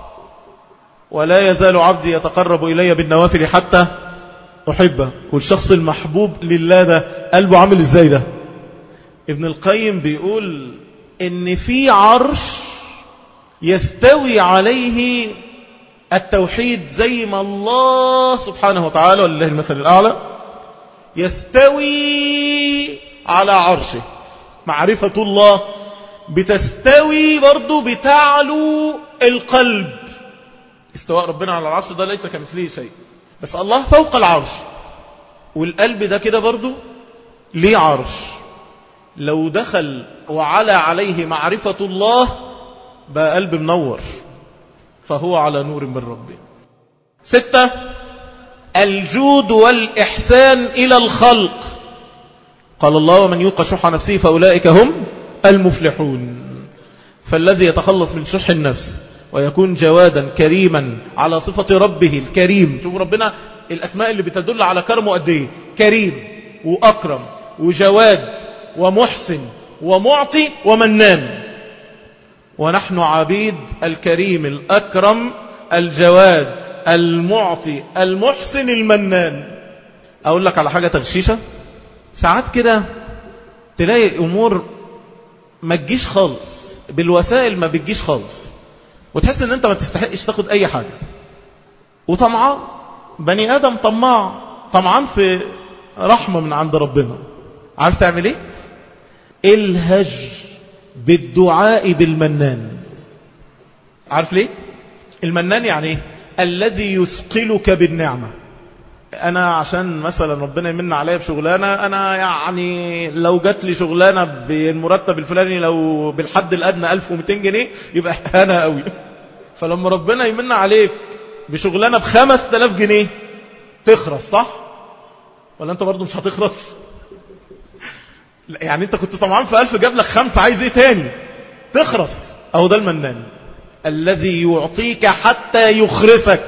ولا يزال عبدي يتقرب إلي بالنوافل حتى أحبه والشخص المحبوب لله ده قلبه عامل إزاي ده ابن القيم بيقول إن في عرش يستوي عليه التوحيد زي ما الله سبحانه وتعالى ولله المثل الأعلى يستوي على عرشه معرفة الله بتستوي برضو بتعلو القلب استواء ربنا على العرش ده ليس كمثله شيء بس الله فوق العرش والقلب ده كده برضو ليه عرش لو دخل وعلى عليه معرفة الله بقى قلب منور فهو على نور من ربه ستة الجود والإحسان إلى الخلق قال الله ومن يوق شح نفسه فأولئك هم المفلحون فالذي يتخلص من شح النفس ويكون جوادا كريما على صفة ربه الكريم شوف ربنا الأسماء اللي بتدل على كرمه قد ايه كريم وأكرم وجواد ومحسن ومعطي ومنان ونحن عبيد الكريم الأكرم الجواد المعطي المحسن المنان أقول لك على حاجة تغشيشة ساعات كده تلاقي أمور ما تجيش خالص بالوسائل ما بتجيش خالص وتحس ان انت ما تستحقش تاخد اي حاجة وطمعان بني ادم طماع طمعان في رحمة من عند ربنا عارف تعمل ايه الهج بالدعاء بالمنان عارف ليه المنان يعني ايه الذي يثقلك بالنعمة انا عشان مثلا ربنا يمن عليا بشغلانة انا يعني لو جات لي شغلانة بالمرتب الفلاني لو بالحد الادنى 1200 جنيه يبقى انا قوي فلما ربنا يمن عليك بشغلانة بخمس تلاف جنيه تخرس صح ولا انت برضو مش هتخرس يعني انت كنت طمعان في ألف جاب لك خمسة عايز ايه تاني تخرس اهو ده المنان الذي يعطيك حتى يخرسك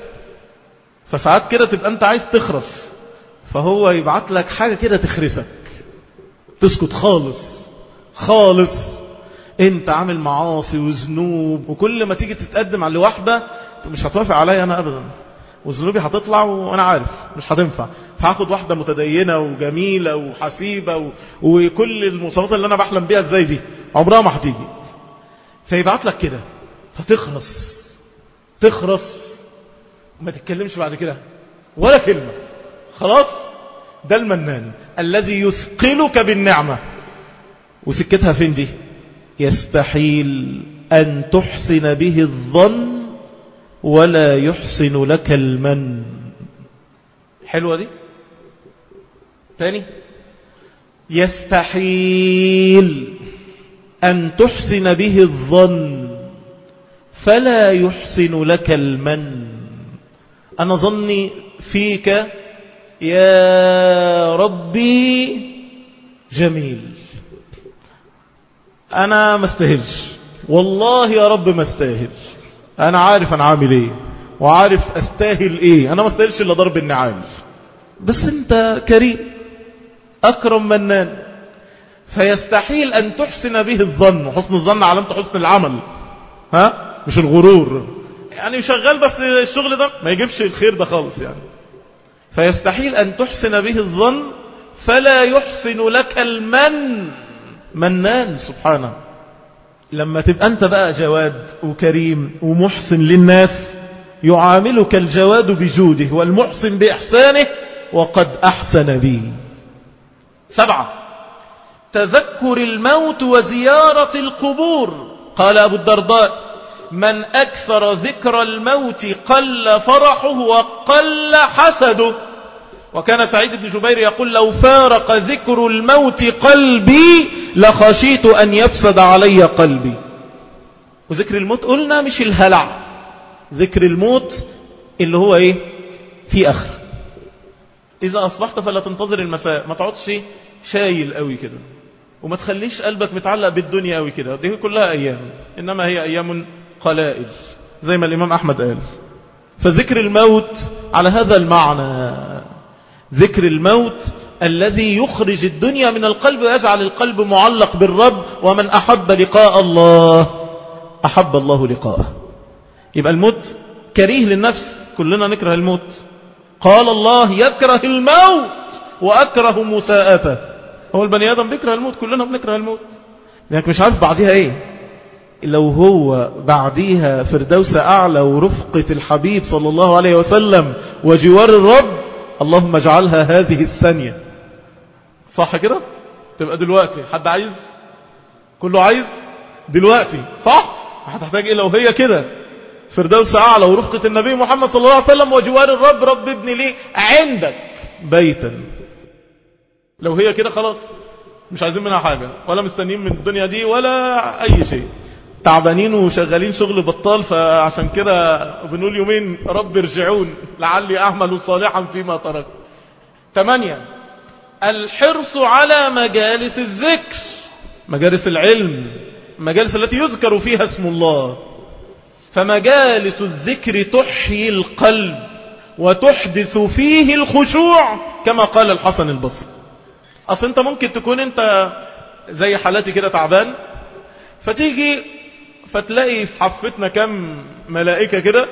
فساعات كده تبقى انت عايز تخرس فهو يبعت لك حاجة كده تخرسك تسكت خالص خالص انت عامل معاصي وذنوب وكل ما تيجي تتقدم على واحدة مش هتوافق عليا انا ابدا وذنوبي هتطلع وانا عارف مش هتنفع فهاخد واحدة متدينة وجميلة وحسيبة و... وكل المواصفات اللي انا بحلم بيها ازاي دي عمرها ما هتيجي فيبعت لك كده فتخرس تخرس وما تتكلمش بعد كده ولا كلمة خلاص ده المنان الذي يثقلك بالنعمة وسكتها فين دي يستحيل أن تحسن به الظن ولا يحسن لك المن حلوة دي تاني يستحيل أن تحسن به الظن فلا يحسن لك المن أنا ظني فيك يا ربي جميل أنا ما استهلش والله يا رب ما استاهل أنا عارف أنا عامل إيه وعارف أستاهل إيه أنا ما استاهلش إلا ضرب النعام بس أنت كريم أكرم منان فيستحيل أن تحسن به الظن وحسن الظن علامة حسن العمل ها مش الغرور يعني شغال بس الشغل ده ما يجيبش الخير ده خالص يعني فيستحيل أن تحسن به الظن فلا يحسن لك المن منان سبحانه لما تبقى أنت بقى جواد وكريم ومحسن للناس يعاملك الجواد بجوده والمحسن بإحسانه وقد أحسن به سبعة تذكر الموت وزيارة القبور قال أبو الدرداء من أكثر ذكر الموت قل فرحه وقل حسده وكان سعيد بن جبير يقول لو فارق ذكر الموت قلبي لخشيت أن يفسد علي قلبي وذكر الموت قلنا مش الهلع ذكر الموت اللي هو ايه في اخر اذا اصبحت فلا تنتظر المساء ما تقعدش شايل قوي كده وما تخليش قلبك متعلق بالدنيا قوي كده دي كلها ايام انما هي ايام قلائل زي ما الامام احمد قال فذكر الموت على هذا المعنى ذكر الموت الذي يخرج الدنيا من القلب ويجعل القلب معلق بالرب ومن أحب لقاء الله أحب الله لقاءه يبقى الموت كريه للنفس كلنا نكره الموت قال الله يكره الموت وأكره مساءته هو البني آدم بيكره الموت كلنا بنكره الموت لأنك مش عارف بعدها ايه لو هو بعديها فردوس أعلى ورفقة الحبيب صلى الله عليه وسلم وجوار الرب اللهم اجعلها هذه الثانية صح كده تبقى دلوقتي حد عايز كله عايز دلوقتي صح هتحتاج ايه لو هي كده فردوس أعلى ورفقة النبي محمد صلى الله عليه وسلم وجوار الرب رب ابن لي عندك بيتا لو هي كده خلاص مش عايزين منها حاجة ولا مستنيين من الدنيا دي ولا أي شيء تعبانين وشغالين شغل بطال فعشان كده بنقول يومين رب ارجعون لعلي أعمل صالحا فيما ترك ثمانية الحرص على مجالس الذكر مجالس العلم مجالس التي يذكر فيها اسم الله فمجالس الذكر تحيي القلب وتحدث فيه الخشوع كما قال الحسن البصري أصل أنت ممكن تكون أنت زي حالاتي كده تعبان فتيجي فتلاقي في حفتنا كم ملائكة كده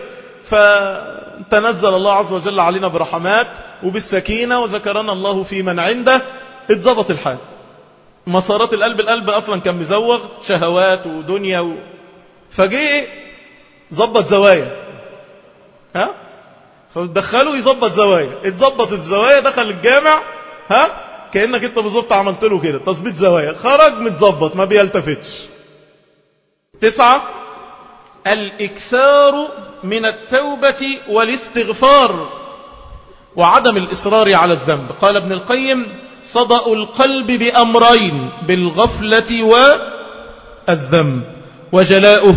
فتنزل الله عز وجل علينا برحمات وبالسكينة وذكرنا الله في من عنده اتظبط الحال مسارات القلب القلب أصلا كان مزوغ شهوات ودنيا و... فجي ظبط زوايا ها فدخله يظبط زوايا اتظبط الزوايا دخل الجامع ها كأنك انت بالظبط عملت له كده تظبيط زوايا خرج متظبط ما بيلتفتش تسعة الإكثار من التوبة والاستغفار وعدم الإصرار على الذنب قال ابن القيم صدأ القلب بأمرين بالغفلة والذنب وجلاؤه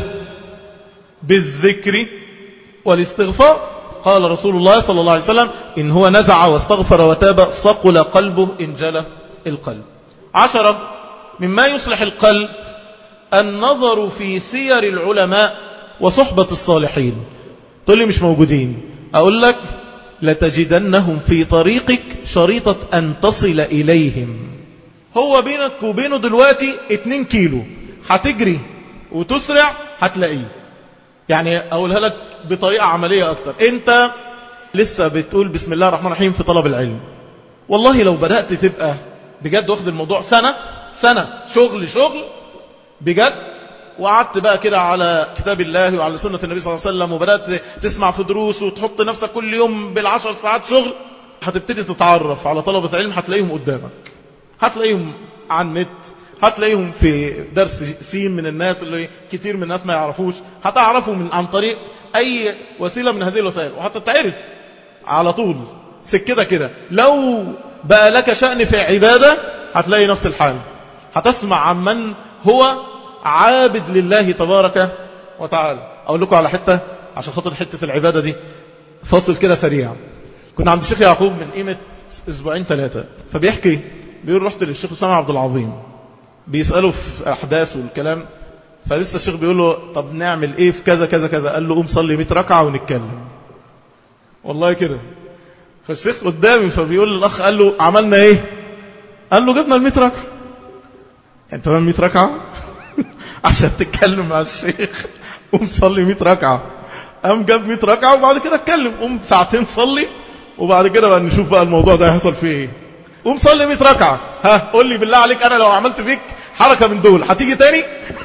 بالذكر والاستغفار قال رسول الله صلى الله عليه وسلم إن هو نزع واستغفر وتاب صقل قلبه إن جل القلب عشرة مما يصلح القلب النظر في سير العلماء وصحبة الصالحين تقول لي مش موجودين أقول لك لتجدنهم في طريقك شريطة أن تصل إليهم هو بينك وبينه دلوقتي 2 كيلو هتجري وتسرع هتلاقيه يعني أقولها لك بطريقة عملية أكتر أنت لسه بتقول بسم الله الرحمن الرحيم في طلب العلم والله لو بدأت تبقى بجد واخد الموضوع سنة سنة شغل شغل بجد وقعدت بقى كده على كتاب الله وعلى سنة النبي صلى الله عليه وسلم وبدأت تسمع في دروس وتحط نفسك كل يوم بالعشر ساعات شغل هتبتدي تتعرف على طلبة العلم هتلاقيهم قدامك هتلاقيهم على النت هتلاقيهم في درس سين من الناس اللي كتير من الناس ما يعرفوش هتعرفوا من عن طريق أي وسيلة من هذه الوسائل وهتتعرف على طول سكده كده لو بقى لك شأن في عبادة هتلاقي نفس الحال هتسمع عن من هو عابد لله تبارك وتعالى أقول لكم على حتة عشان خاطر حتة العبادة دي فاصل كده سريع كنا عند الشيخ يعقوب من قيمة أسبوعين ثلاثة فبيحكي بيقول رحت للشيخ أسامة عبد العظيم بيسأله في أحداث والكلام فلسه الشيخ بيقول له طب نعمل ايه في كذا كذا كذا قال له قوم صلي 100 ركعة ونتكلم والله كده فالشيخ قدامي فبيقول للأخ قال له عملنا ايه قال له جبنا ال 100 ركعة انت فاهم 100 ركعة عشان تتكلم مع الشيخ قوم صلي 100 ركعة قام جاب 100 ركعة وبعد كده اتكلم قوم ساعتين صلي وبعد كده بقى نشوف بقى الموضوع ده هيحصل فيه ايه قوم صلي 100 ركعة ها قول لي بالله عليك انا لو عملت فيك حركة من دول هتيجي تاني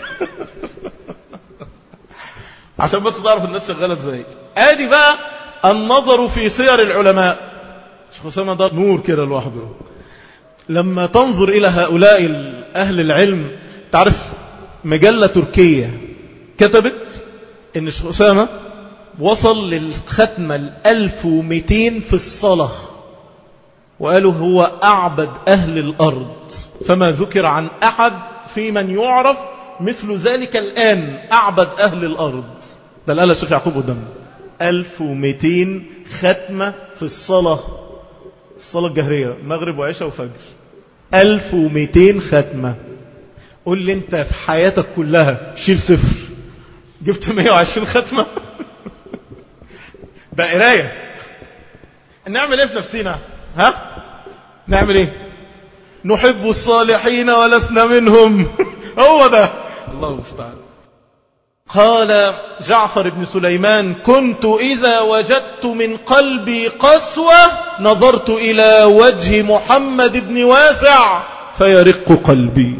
عشان بس تعرف الناس شغالة ازاي ادي بقى النظر في سير العلماء شيخ أسامة ده نور كده لوحده لما تنظر إلى هؤلاء أهل العلم تعرف مجلة تركية كتبت ان شيخ أسامة وصل للختمة الألف ومئتين في الصلاة وقالوا هو أعبد أهل الأرض فما ذكر عن أحد في من يعرف مثل ذلك الآن أعبد أهل الأرض ده الآلة الشيخ يعقوب قدامنا 1200 ختمة في الصلاة في الصلاة الجهرية مغرب وعشاء وفجر 1200 ختمة قول لي انت في حياتك كلها شيل صفر جبت 120 ختمة ده قراية نعمل ايه في نفسنا ها نعمل ايه نحب الصالحين ولسنا منهم هو ده الله المستعان قال جعفر بن سليمان كنت إذا وجدت من قلبي قسوة نظرت إلى وجه محمد بن واسع فيرق قلبي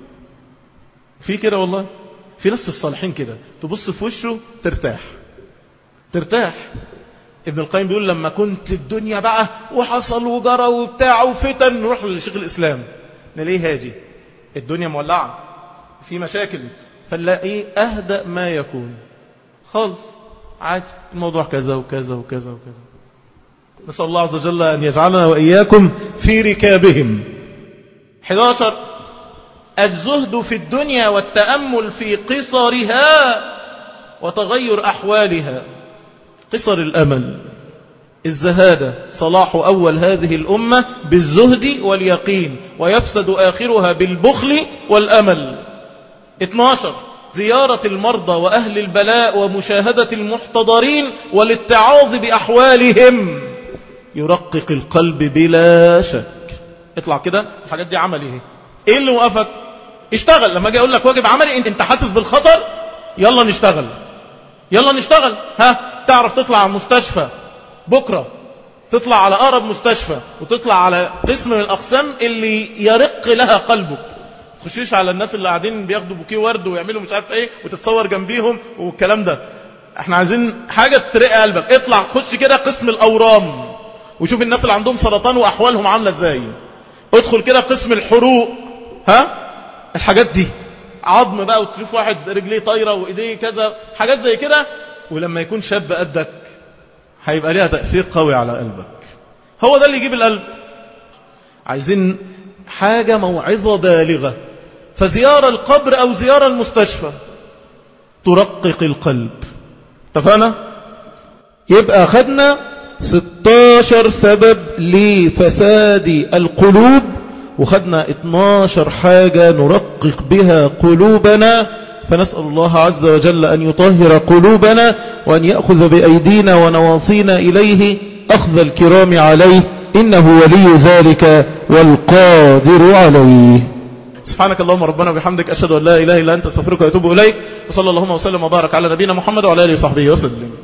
في كده والله في ناس في الصالحين كده تبص في وشه ترتاح ترتاح ابن القيم بيقول لما كنت الدنيا بقى وحصل وجرى وبتاع وفتن نروح لشيخ الإسلام نلاقيه هادي الدنيا مولعة في مشاكل فنلاقيه أهدأ ما يكون خالص عادي الموضوع كذا وكذا وكذا وكذا نسأل الله عز وجل أن يجعلنا وإياكم في ركابهم 11 الزهد في الدنيا والتأمل في قصرها وتغير أحوالها قصر الأمل الزهادة صلاح أول هذه الأمة بالزهد واليقين ويفسد آخرها بالبخل والأمل 12 زيارة المرضى وأهل البلاء ومشاهدة المحتضرين والاتعاظ بأحوالهم يرقق القلب بلا شك اطلع كده الحاجات دي عمل ايه ايه اللي وقفك اشتغل لما اجي اقول لك واجب عملي انت انت حاسس بالخطر يلا نشتغل يلا نشتغل ها تعرف تطلع على المستشفى بكرة تطلع على أقرب مستشفى وتطلع على قسم من الأقسام اللي يرق لها قلبك تخشيش على الناس اللي قاعدين بياخدوا بوكيه ورد ويعملوا مش عارف ايه وتتصور جنبيهم والكلام ده احنا عايزين حاجة ترق قلبك اطلع خش كده قسم الأورام وشوف الناس اللي عندهم سرطان وأحوالهم عاملة ازاي ادخل كده قسم الحروق ها الحاجات دي عظم بقى وتشوف واحد رجليه طايرة وإيديه كذا حاجات زي كده ولما يكون شاب قدك هيبقى ليها تأثير قوي على قلبك هو ده اللي يجيب القلب عايزين حاجة موعظة بالغة فزيارة القبر أو زيارة المستشفى ترقق القلب اتفقنا يبقى أخذنا 16 سبب لفساد القلوب وخدنا 12 حاجة نرقق بها قلوبنا فنسأل الله عز وجل أن يطهر قلوبنا وأن يأخذ بأيدينا ونواصينا إليه أخذ الكرام عليه إنه ولي ذلك والقادر عليه سبحانك اللهم ربنا وبحمدك أشهد أن لا إله إلا أنت استغفرك وأتوب إليك وصلى اللهم وسلم وبارك على نبينا محمد وعلى آله وصحبه وسلم